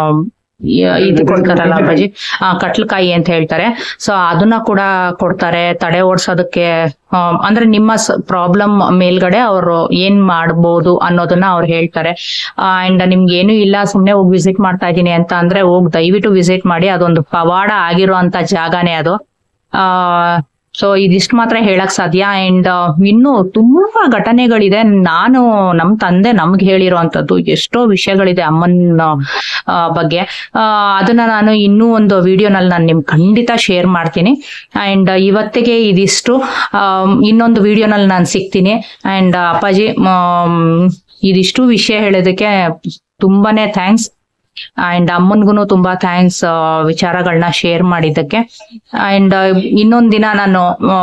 ಯ- ಇದು ಕೊಡ್ತಾರಲ್ಲ ಅಪ್ಪಾಜಿ ಆ ಕಟ್ಲಕಾಯಿ ಅಂತ ಹೇಳ್ತಾರೆ ಸೊ ಅದನ್ನ ಕೂಡ ಕೊಡ್ತಾರೆ ತಡೆ ಓಡ್ಸೋದಕ್ಕೆ ಆ, ಅಂದ್ರೆ ನಿಮ್ಮ ಪ್ರಾಬ್ಲಮ್ ಮೇಲ್ಗಡೆ ಅವರು ಏನ್ ಮಾಡ್ಬೋದು ಅನ್ನೋದನ್ನ ಅವ್ರು ಹೇಳ್ತಾರೆ ಅಂಡ್ ನಿಮ್ಗೆ ಏನು ಇಲ್ಲ ಸುಮ್ನೆ ಹೋಗಿ ವಿಸಿಟ್ ಮಾಡ್ತಾ ಇದ್ದೀನಿ ಅಂತ ಅಂದ್ರೆ ಹೋಗಿ ದಯವಿಟ್ಟು ವಿಸಿಟ್ ಮಾಡಿ ಅದೊಂದು ಪವಾಡ ಆಗಿರುವಂತ ಜಾಗನೇ ಅದು ಆ ಸೊ ಇದಿಷ್ಟು ಮಾತ್ರ ಹೇಳಕ್ ಸಾಧ್ಯ ಅಂಡ್ ಇನ್ನು ತುಂಬಾ ಘಟನೆಗಳಿದೆ ನಾನು ನಮ್ ತಂದೆ ನಮ್ಗೆ ಹೇಳಿರುವಂತದ್ದು ಎಷ್ಟೋ ವಿಷಯಗಳಿದೆ ಅಮ್ಮನ ಆ, ಬಗ್ಗೆ ಆ, ಅದನ್ನ ನಾನು ಇನ್ನೂ ಒಂದು ವಿಡಿಯೋನಲ್ಲಿ ನಾನು ನಿಮ್ಗೆ ಖಂಡಿತ ಶೇರ್ ಮಾಡ್ತೀನಿ ಅಂಡ್ ಇವತ್ತಿಗೆ ಇದಿಷ್ಟು ಆಮ್, ಇನ್ನೊಂದು ವಿಡಿಯೋನಲ್ಲಿ ನಾನು ಸಿಗ್ತೀನಿ ಅಂಡ್ ಅಪ್ಪಾಜಿ ಆಮ್, ಇದಿಷ್ಟು ವಿಷಯ ಹೇಳೋದಕ್ಕೆ ತುಂಬಾನೇ ಥ್ಯಾಂಕ್ಸ್ ಅಂಡ್ ಅಮ್ಮನ್ಗೂ ತುಂಬಾ ಥ್ಯಾಂಕ್ಸ್ ವಿಚಾರಗಳನ್ನ ಶೇರ್ ಮಾಡಿದ್ದಕ್ಕೆ ಅಂಡ್ ಇನ್ನೊಂದ್ ದಿನ ನಾನು ಆ,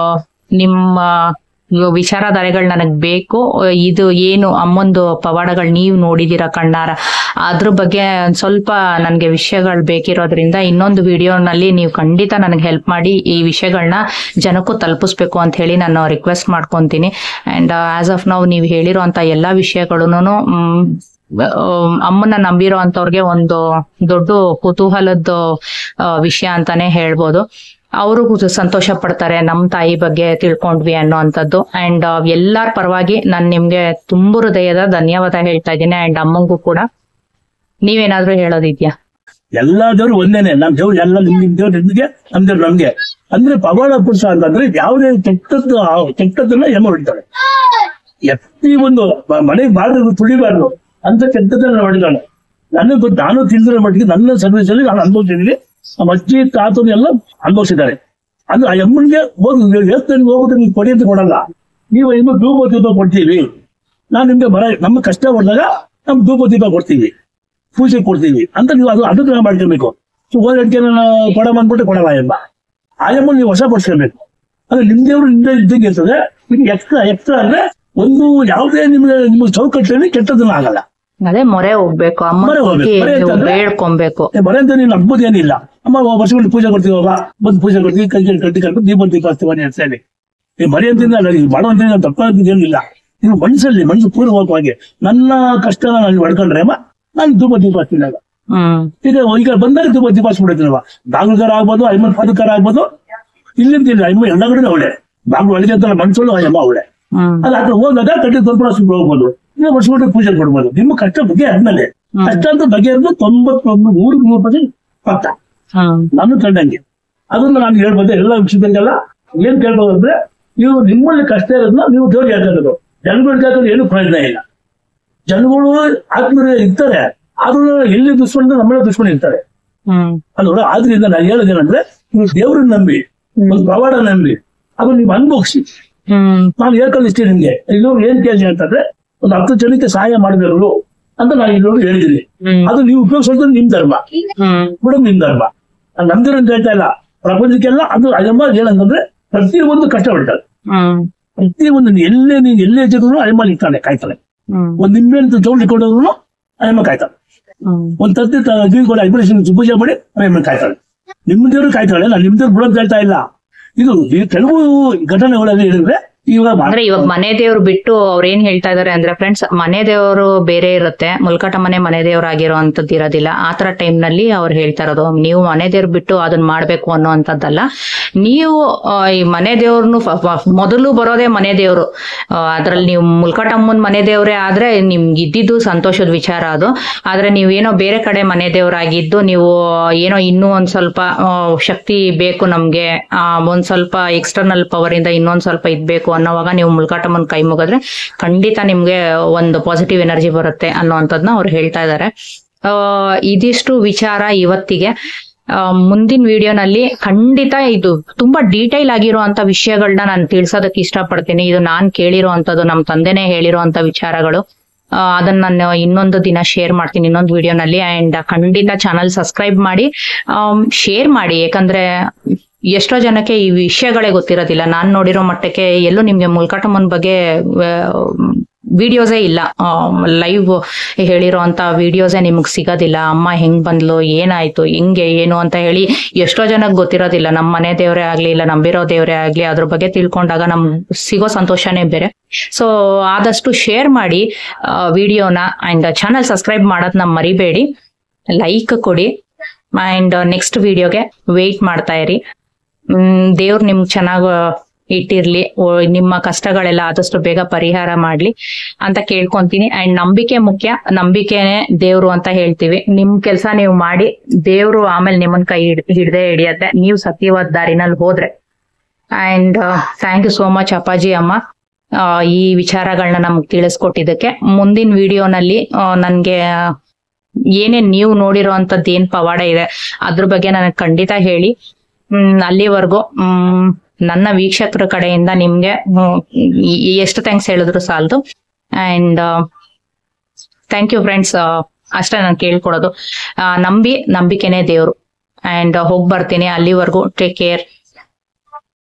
ನಿಮ್ಮ ವಿಚಾರಧಾರೆಗಳು ನನಗ್ ಬೇಕು ಇದು ಏನು ಅಮ್ಮಂದು ಪವಾಡಗಳು ನೀವು ನೋಡಿದೀರ ಕಣ್ಣಾರ ಅದ್ರ ಬಗ್ಗೆ ಒಂದ್ ಸ್ವಲ್ಪ ನನಗೆ ವಿಷಯಗಳು ಬೇಕಿರೋದ್ರಿಂದ ಇನ್ನೊಂದು ವಿಡಿಯೋನಲ್ಲಿ ನೀವು ಖಂಡಿತ ನನಗೆ ಹೆಲ್ಪ್ ಮಾಡಿ ಈ ವಿಷಯಗಳನ್ನ ಜನಕ್ಕೂ ತಲುಪಿಸ್ಬೇಕು ಅಂತ ಹೇಳಿ ನಾನು ರಿಕ್ವೆಸ್ಟ್ ಮಾಡ್ಕೊಂತೀನಿ ಅಂಡ್ ಆಸ್ ಆಫ್ ನಾವು ನೀವು ಹೇಳಿರೋಂಥ ಎಲ್ಲಾ ವಿಷಯಗಳನ್ನು ಅಮ್ಮನ ನಂಬಿರೋ ಅಂತವ್ರಿಗೆ ಒಂದು ದೊಡ್ಡ ಕುತೂಹಲದ ಆ, ವಿಷಯ ಅಂತಾನೆ ಹೇಳ್ಬೋದು ಅವರು ಸಂತೋಷ ಪಡ್ತಾರೆ ನಮ್ಮ ತಾಯಿ ಬಗ್ಗೆ ತಿಳ್ಕೊಂಡ್ವಿ ಅನ್ನೋ ಅಂಥದ್ದು ಅಂಡ್ ಎಲ್ಲಾರ ಪರವಾಗಿ ನಾನು ನಿಮ್ಗೆ ತುಂಬು ಹೃದಯದ ಧನ್ಯವಾದ ಹೇಳ್ತಾ ಇದ್ದೀನಿ ಅಂಡ್ ಅಮ್ಮಂಗೂ ಕೂಡ ನೀವೇನಾದ್ರೂ ಹೇಳೋದಿದ್ಯಾ ಎಲ್ಲಾ ದೇವ್ರು ಒಂದೇನೆ ನಮ್ ದೇವ್ರು ಎಲ್ಲ ನಿಮ್ ನಿಮ್ ದೇವ್ರು ನಿಮ್ಗೆ ನಮ್ ದೇವ್ರು ನಮ್ಗೆ ಅಂದ್ರೆ ಪವಾಡ ಪುರುಷ ಅಂತಂದ್ರೆ ಯಾವುದೇ ಕೆಟ್ಟದ್ದು ಆ- ಕೆಟ್ಟದನ್ನ ಎಮ್ಮ ಹೊಡಿತಾಳೆ ಎತ್ತಿ ಒಂದು ಮ- ಮನೆಗೆ ಬಾರ್ದು ತುಳಿಬಾರ್ದು ಅಂತ ಕೆಟ್ಟದನ್ನ ಹೊಡಿತಾಳೆ ನನಗೆ ಗೊತ್ತು ನಾನು ತಿಳಿದಿರೋ ಮಟ್ಟಿಗೆ ನನ್ನ ಸರ್ವಿಸ್ ಅಲ್ಲಿ ನಾನು ಅನುಭವಿಸಿದ್ದೀನಿ ನಮ್ಮ ಅಜ್ಜಿ ತಾತನು ಎಲ್ಲ ಅನುಭವಿಸಿದ್ದಾರೆ ಅದು ಆ ಎಮ್ಮನಿಗೆ ಹೋಗಿ ದೇವಸ್ಥಾನಕ್ಕೆ ಹೋಗೋದು ನೀವು ಕೊಡಿ ಅಂತ ಕೊಡಲ್ಲ ನೀವು ಇನ್ನು ಧೂಪ ದೀಪ ಕೊಡ್ತೀವಿ ನಾನು ನಿಮ್ಗೆ ಬರ ನಮ್ಮ ಕಷ್ಟ ಹೊಡೆದಾಗ ನಮ್ ಧೂಪ ದೀಪ ಕೊಡ್ತೀವಿ ಪೂಜೆ ಕೊಡ್ತೀವಿ ಅಂತ ನೀವು ಅದು ಅದಕ್ಕೆ ನಾವು ಮಾಡ್ಕೊಬೇಕು ಸೊ ಹೋದಕ್ಕೆ ಕೊಡ ಬಂದ್ಬಿಟ್ಟು ಕೊಡಲ್ಲ ಎಂಬ ಆ ಎಂಬ ನೀವು ಹೊಸ ಪಡಿಸ್ಕೊಬೇಕು ಅಂದ್ರೆ ನಿಮ್ ದೇವ್ರು ನಿಮ್ದೇ ಇದ್ದಂಗೆ ಇರ್ತದೆ ನಿಮ್ಗೆ ಎಕ್ಸ್ಟ್ರಾ ಎಕ್ಸ್ಟ್ರಾ ಅಂದ್ರೆ ಒಂದು ಯಾವುದೇ ನಿಮ್ಗೆ ನಿಮ್ಮ ಚೌಕಟ್ಟಲ್ಲಿ ಕೆಟ್ಟದನ್ನ ಆಗಲ್ಲ ಅದೇ ಮೊರೆ ಹೋಗ್ಬೇಕು ಅಮ್ಮ ಮೊರೆ ಹೋಗ್ಬೇಕು. ಮೊರೆ ಅಂತಂದ್ರೆ? ಬೇಡ್ಕೊಬೇಕು ಏ, ಬರೆ ಅಂತ ನೀನು ಹಬ್ಬದ ಏನಿಲ್ಲ ಅಮ್ಮ ವರ್ಷಗಳು ಪೂಜೆ ಕೊಡ್ತೀವಲ್ಲ ಬಂದು ಪೂಜೆ ಕೊಡ್ತೀವಿ ಕೈ ಕೈ ಕಟ್ಟಿ ಕಟ್ಟಿ ದೀಪ ದೀಪ ಹಚ್ತೀವಿ ಅಂತ ಹೇಳ್ತೇನೆ ಈ ಮರಿ ಅಂತಿಂದ ಮಾಡುವಂತ ತಪ್ಪ ಏನಿಲ್ಲ ನೀವು ಮನಸ್ಸಲ್ಲಿ ಮನಸ್ಸು ಪೂರ್ವಕವಾಗಿ ನನ್ನ ಕಷ್ಟನ ನಾನು ಹೊಡ್ಕೊಂಡ್ರೆ ಅಮ್ಮ ನಾನು ಧೂಪ ದೀಪ ಹಚ್ತೀನಿ ಆಗ. ಹ್ಮ್ ಈಗ ಈಗ ಬಂದಾಗ ಧೂಪ ದೀಪ ಹಚ್ಬಿಡ್ತೀನವ ಬಾಗಿಲುಗಾರ ಆಗ್ಬೋದು ಐಮನ್ ಪಾದಕಾರ ಆಗ್ಬೋದು ಇಲ್ಲಿಂದ ಇಲ್ಲ ಐಮ ಎಲ್ಲ ಕಡೆ ಅವಳೆ ಬಾಗಿಲು ಒಳಗೆ ಅಂತ ಮನ್ಸೊಳ್ಳು ಅಯ್ಯಮ್ಮ ಅವಳೆ ಹ್ಮ್ ಅಲ್ಲ ಅದು ಹೋದಾಗ ಕಟ್ಟಿ ತೊಂಬಳ ಸುಟ್ಟು ಹೋಗ್ಬೋದು ನೀವು ವರ್ಷ ಪೂಜೆ ಕೊಡ್ಬೋದು ನಿಮ್ಮ ಕಷ್ಟ ಬಗ್ಗೆ ಆದ್ಮೇಲೆ ಕಷ್ಟ ಅಂತ ಬಗೆಹರಿದು ತೊಂಬತ್ತೊಂದು ಮೂರು ಮೂರು ಪರ್ಸೆಂಟ್ ಪಕ್ಕ ಹ್ಮ್ ನಾನು ಕಂಡಂಗೆ ಅದನ್ನ ನಾನು ಹೇಳ್ಬೋದು ಎಲ್ಲ ವಿಷಯದಲ್ಲೆಲ್ಲ ಏನ್ ಕೇಳ್ಬೋದು ಅಂದ್ರೆ ನೀವು ನಿಮ್ಮಲ್ಲಿ ಕಷ್ಟ ಇರೋದನ್ನ ನೀವು ದೇವ್ರಿಗೆ ಹಾಕೋದು ಜನಗಳಿಗೆ ಹಾಕೋದು ಏನು ಪ್ರಯೋಜನ ಇಲ್ಲ ಜನಗಳು ಆತ್ಮೀಯ ಇರ್ತಾರೆ ಆದ್ರೂ ಎಲ್ಲಿ ದುಶ್ಮನ ನಮ್ಮನ್ನ ದುಶ್ಮನ ಇರ್ತಾರೆ ಹ್ಮ್ ಅಲ್ವಾ ಆದ್ರಿಂದ ನಾನು ಹೇಳೋದೇನಂದ್ರೆ ನೀವು ದೇವ್ರನ್ನ ನಂಬಿ ಒಂದು ಪವಾಡ ನಂಬಿ ಅದು ನೀವು ಅನುಭವಿಸಿ ಹ್ಮ್ ನಾನು ಹೇಳ್ಕೊಂಡು ಇಷ್ಟೇ ನಿಮ್ಗೆ ಇದು ಏನ್ ಕೇಳಿ ಅಂತಂದ್ರೆ ಒಂದು ಹತ್ತು ಜನಕ್ಕೆ ಸಹಾಯ ಮಾಡಬೇಕು ಅಂತ ನಾನು ಇಲ್ಲೋರು ಹೇಳಿದ್ದೀನಿ ಹ್ಮ್ ಅದು ನೀವು ಉಪಯೋಗಿಸೋದು ನಿಮ್ ಧರ್ಮ ಹ್ಮ್ ಬಿಡೋದು ನಿಮ್ ಧರ್ಮ ನಾನು ನಮ್ದಿರೋ ಅಂತ ಹೇಳ್ತಾ ಇಲ್ಲ ಪ್ರಪಂಚಕ್ಕೆಲ್ಲ ಅದು ಅಯ್ಯಮ್ಮ ಏನಂತಂದ್ರೆ ಪ್ರತಿಯೊಂದು ಕಷ್ಟ ಬಿಡ್ತಾರೆ ಹ್ಮ್ ಪ್ರತಿಯೊಂದು ನೀನ್ ಎಲ್ಲೇ ನೀನ್ ಎಲ್ಲೇ ಇದ್ರೂ ಅಯ್ಯಮ್ಮ ನಿಂತಾಳೆ ಕಾಯ್ತಾಳೆ ಹ್ಮ್ ಒಂದ್ ನಿಂಬೆ ಅಂತ ಜೋಡಿ ಕೊಡೋದ್ರು ಅಯ್ಯಮ್ಮ ಕಾಯ್ತಾಳೆ ಹ್ಮ್ ಒಂದ್ ತತ್ತಿ ಕೂಡ ಐಬ್ರೇಷನ್ ಪೂಜೆ ಮಾಡಿ ಅಯ್ಯಮ್ಮ ಕಾಯ್ತಾಳೆ ನಿಮ್ದೇವ್ರು ಕಾಯ್ತಾಳೆ ನಾನು ನಿಮ್ದೇವ್ರು ಬಿಡೋದು ಹೇಳ್ತಾ ಇಲ್ಲ ಇದು ಈ ಕೆಲವು ಘಟನೆಗಳಲ್ಲಿ ಹೇಳಿದ್ರೆ ಇವಾಗ ಬಾ- ಅಂದ್ರೆ ಇವಾಗ ಮನೆ ದೇವ್ರು ಬಿಟ್ಟು ಅವ್ರ ಏನ್ ಹೇಳ್ತಾ ಇದಾರೆ ಅಂದ್ರೆ ಫ್ರೆಂಡ್ಸ್ ಮನೆ ದೇವರು ಬೇರೆ ಇರುತ್ತೆ ಮುಲ್ಕಟ ಮನೆ ಮನೆ ದೇವ್ರು ಆಗಿರೋ ಅಂತದ್ದು ಇರೋದಿಲ್ಲ ಆ ತರ ಟೈಮ್ ನಲ್ಲಿ ಅವ್ರು ಹೇಳ್ತಾ ಇರೋದು ನೀವು ಮನೆ ದೇವ್ರು ಬಿಟ್ಟು ಅದನ್ನ ಮಾಡ್ಬೇಕು ಅನ್ನೋ ಅಂತದ್ದಲ್ಲ ನೀವು ಆ, ಈ ಮನೆ ದೇವ್ರನ್ನು ಮೊದಲು ಬರೋದೇ ಮನೆ ದೇವ್ರು ಅದ್ರಲ್ಲಿ ನೀವು ಮುಲ್ಕಟಮ್ಮನ್ ಮನೆ ದೇವ್ರೇ ಆದ್ರೆ ನಿಮ್ಗೆ ಇದ್ದಿದ್ದು ಸಂತೋಷದ ವಿಚಾರ ಅದು ಆದ್ರೆ ನೀವೇನೋ ಬೇರೆ ಕಡೆ ಮನೆ ದೇವ್ರಾಗಿದ್ದು ನೀವು ಏನೋ ಇನ್ನೂ ಒಂದ್ ಸ್ವಲ್ಪ ಆ, ಶಕ್ತಿ ಬೇಕು ನಮ್ಗೆ ಆ, ಒಂದ್ ಸ್ವಲ್ಪ ಎಕ್ಸ್ಟರ್ನಲ್ ಪವರ್ ಇಂದ ಇನ್ನೊಂದ್ ಸ್ವಲ್ಪ ಇದ್ಬೇಕು ಅನ್ನೋವಾಗ ನೀವು ಮುಲ್ಕಾಟಮ್ಮನ್ ಕೈ ಮುಗಿದ್ರೆ ಖಂಡಿತ ನಿಮ್ಗೆ ಒಂದು ಪಾಸಿಟಿವ್ ಎನರ್ಜಿ ಬರುತ್ತೆ ಅನ್ನೋಂಥದ್ನ ಅವ್ರು ಹೇಳ್ತಾ ಇದ್ದಾರೆ ಆ, ಇದಿಷ್ಟು ವಿಚಾರ ಇವತ್ತಿಗೆ ಆ, ಮುಂದಿನ ವಿಡಿಯೋನಲ್ಲಿ ಖಂಡಿತ ಇದು ತುಂಬಾ ಡೀಟೈಲ್ ಆಗಿರುವಂತ ವಿಷಯಗಳನ್ನ ನಾನು ತಿಳ್ಸೋದಕ್ಕೆ ಇಷ್ಟಪಡ್ತೀನಿ ಇದು ನಾನ್ ಕೇಳಿರೋ ಅಂತದ್ದು ನಮ್ಮ ತಂದೆನೇ ಹೇಳಿರೋ ಅಂತ ವಿಚಾರಗಳು ಆ, ಅದನ್ನ ನಾನು ಇನ್ನೊಂದು ದಿನ ಶೇರ್ ಮಾಡ್ತೀನಿ ಇನ್ನೊಂದು ವಿಡಿಯೋನಲ್ಲಿ ಅಂಡ್ ಖಂಡಿತ ಚಾನಲ್ ಸಬ್ಸ್ಕ್ರೈಬ್ ಮಾಡಿ ಶೇರ್ ಮಾಡಿ ಯಾಕಂದ್ರೆ ಎಷ್ಟೋ ಜನಕ್ಕೆ ಈ ವಿಷಯಗಳೇ ಗೊತ್ತಿರೋದಿಲ್ಲ ನಾನ್ ನೋಡಿರೋ ಮಟ್ಟಕ್ಕೆ ಎಲ್ಲೂ ನಿಮ್ಗೆ ಮುಲ್ಕಟಮ್ಮನ್ ಬಗ್ಗೆ ವಿಡಿಯೋಸೇ ಇಲ್ಲ ಲೈವ್ ಹೇಳಿರೋ ಅಂತ ವಿಡಿಯೋಸೇ ನಿಮ್ಗೆ ಸಿಗೋದಿಲ್ಲ ಅಮ್ಮ ಹೆಂಗ್ ಬಂದ್ಲು ಏನಾಯ್ತು ಹಿಂಗೆ ಏನು ಅಂತ ಹೇಳಿ ಎಷ್ಟೋ ಜನಕ್ಕೆ ಗೊತ್ತಿರೋದಿಲ್ಲ ನಮ್ಮ ಮನೆ ದೇವರೇ ಆಗ್ಲಿ ಇಲ್ಲ ನಂಬಿರೋ ದೇವರೇ ಆಗ್ಲಿ ಅದ್ರ ಬಗ್ಗೆ ತಿಳ್ಕೊಂಡಾಗ ನಮ್ ಸಿಗೋ ಸಂತೋಷನೇ ಬೇರೆ ಸೊ ಆದಷ್ಟು ಶೇರ್ ಮಾಡಿ ವಿಡಿಯೋನ ಅಂಡ್ ಚಾನಲ್ ಸಬ್ಸ್ಕ್ರೈಬ್ ಮಾಡೋದನ್ನ ಮರಿಬೇಡಿ ಲೈಕ್ ಕೊಡಿ ಅಂಡ್ ನೆಕ್ಸ್ಟ್ ವಿಡಿಯೋಗೆ ವೆಯ್ಟ್ ಮಾಡ್ತಾ ಇರಿ ದೇವ್ರು ನಿಮ್ಗೆ ಚೆನ್ನಾಗಿ ಇಟ್ಟಿರ್ಲಿ ಓ- ನಿಮ್ಮ ಕಷ್ಟಗಳೆಲ್ಲ ಆದಷ್ಟು ಬೇಗ ಪರಿಹಾರ ಮಾಡ್ಲಿ ಅಂತ ಕೇಳ್ಕೊಂತೀನಿ ಅಂಡ್ ನಂಬಿಕೆ ಮುಖ್ಯ ನಂಬಿಕೆನೆ ದೇವ್ರು ಅಂತ ಹೇಳ್ತೀವಿ ನಿಮ್ ಕೆಲಸ ನೀವು ಮಾಡಿ ದೇವ್ರು ಆಮೇಲೆ ನಿಮ್ಮನ್ ಕೈ ಹಿಡ್ ಹಿಡ್ದೇ ಹಿಡಿಯತ್ತೆ ನೀವು ಸತ್ಯವಾದ ದಾರಿನಲ್ಲಿ ಹೋದ್ರೆ and thank you so much ಅಪ್ಪಾಜಿ ಅಮ್ಮ ಆ, ಈ ವಿಚಾರಗಳನ್ನ ನಮ್ಗೆ ತಿಳಿಸ್ಕೊಟ್ಟಿದ್ದಕ್ಕೆ ಮುಂದಿನ ವಿಡಿಯೋನಲ್ಲಿ ನನ್ಗೆ ಏನೇನ್ ನೀವು ನೋಡಿರೋ ಅಂತದ್ದು ಏನ್ ಪವಾಡ ಇದೆ ಅದ್ರ ಬಗ್ಗೆ ನನಗೆ ಖಂಡಿತ ಹೇಳಿ ಹ್ಮ್ ಅಲ್ಲಿವರೆಗೂ ಹ್ಮ್ ನನ್ನ ವೀಕ್ಷಕರ ಕಡೆಯಿಂದ ನಿಮ್ಗೆ ಹ್ಮ್, ಈ- ಈ ಎಷ್ಟು ಥ್ಯಾಂಕ್ಸ್ ಹೇಳಿದ್ರು ಸಾಲದು ಅಂಡ್ ಥ್ಯಾಂಕ್ ಯು ಫ್ರೆಂಡ್ಸ್ ಅಷ್ಟೇ ನಾನು ಕೇಳ್ಕೊಡೋದು ಆ, ನಂಬಿ ನಂಬಿಕೆನೇ ದೇವ್ರು ಅಂಡ್ ಹೋಗಿ ಬರ್ತೀನಿ ಅಲ್ಲಿವರೆಗೂ ಟೇಕ್ ಕೇರ್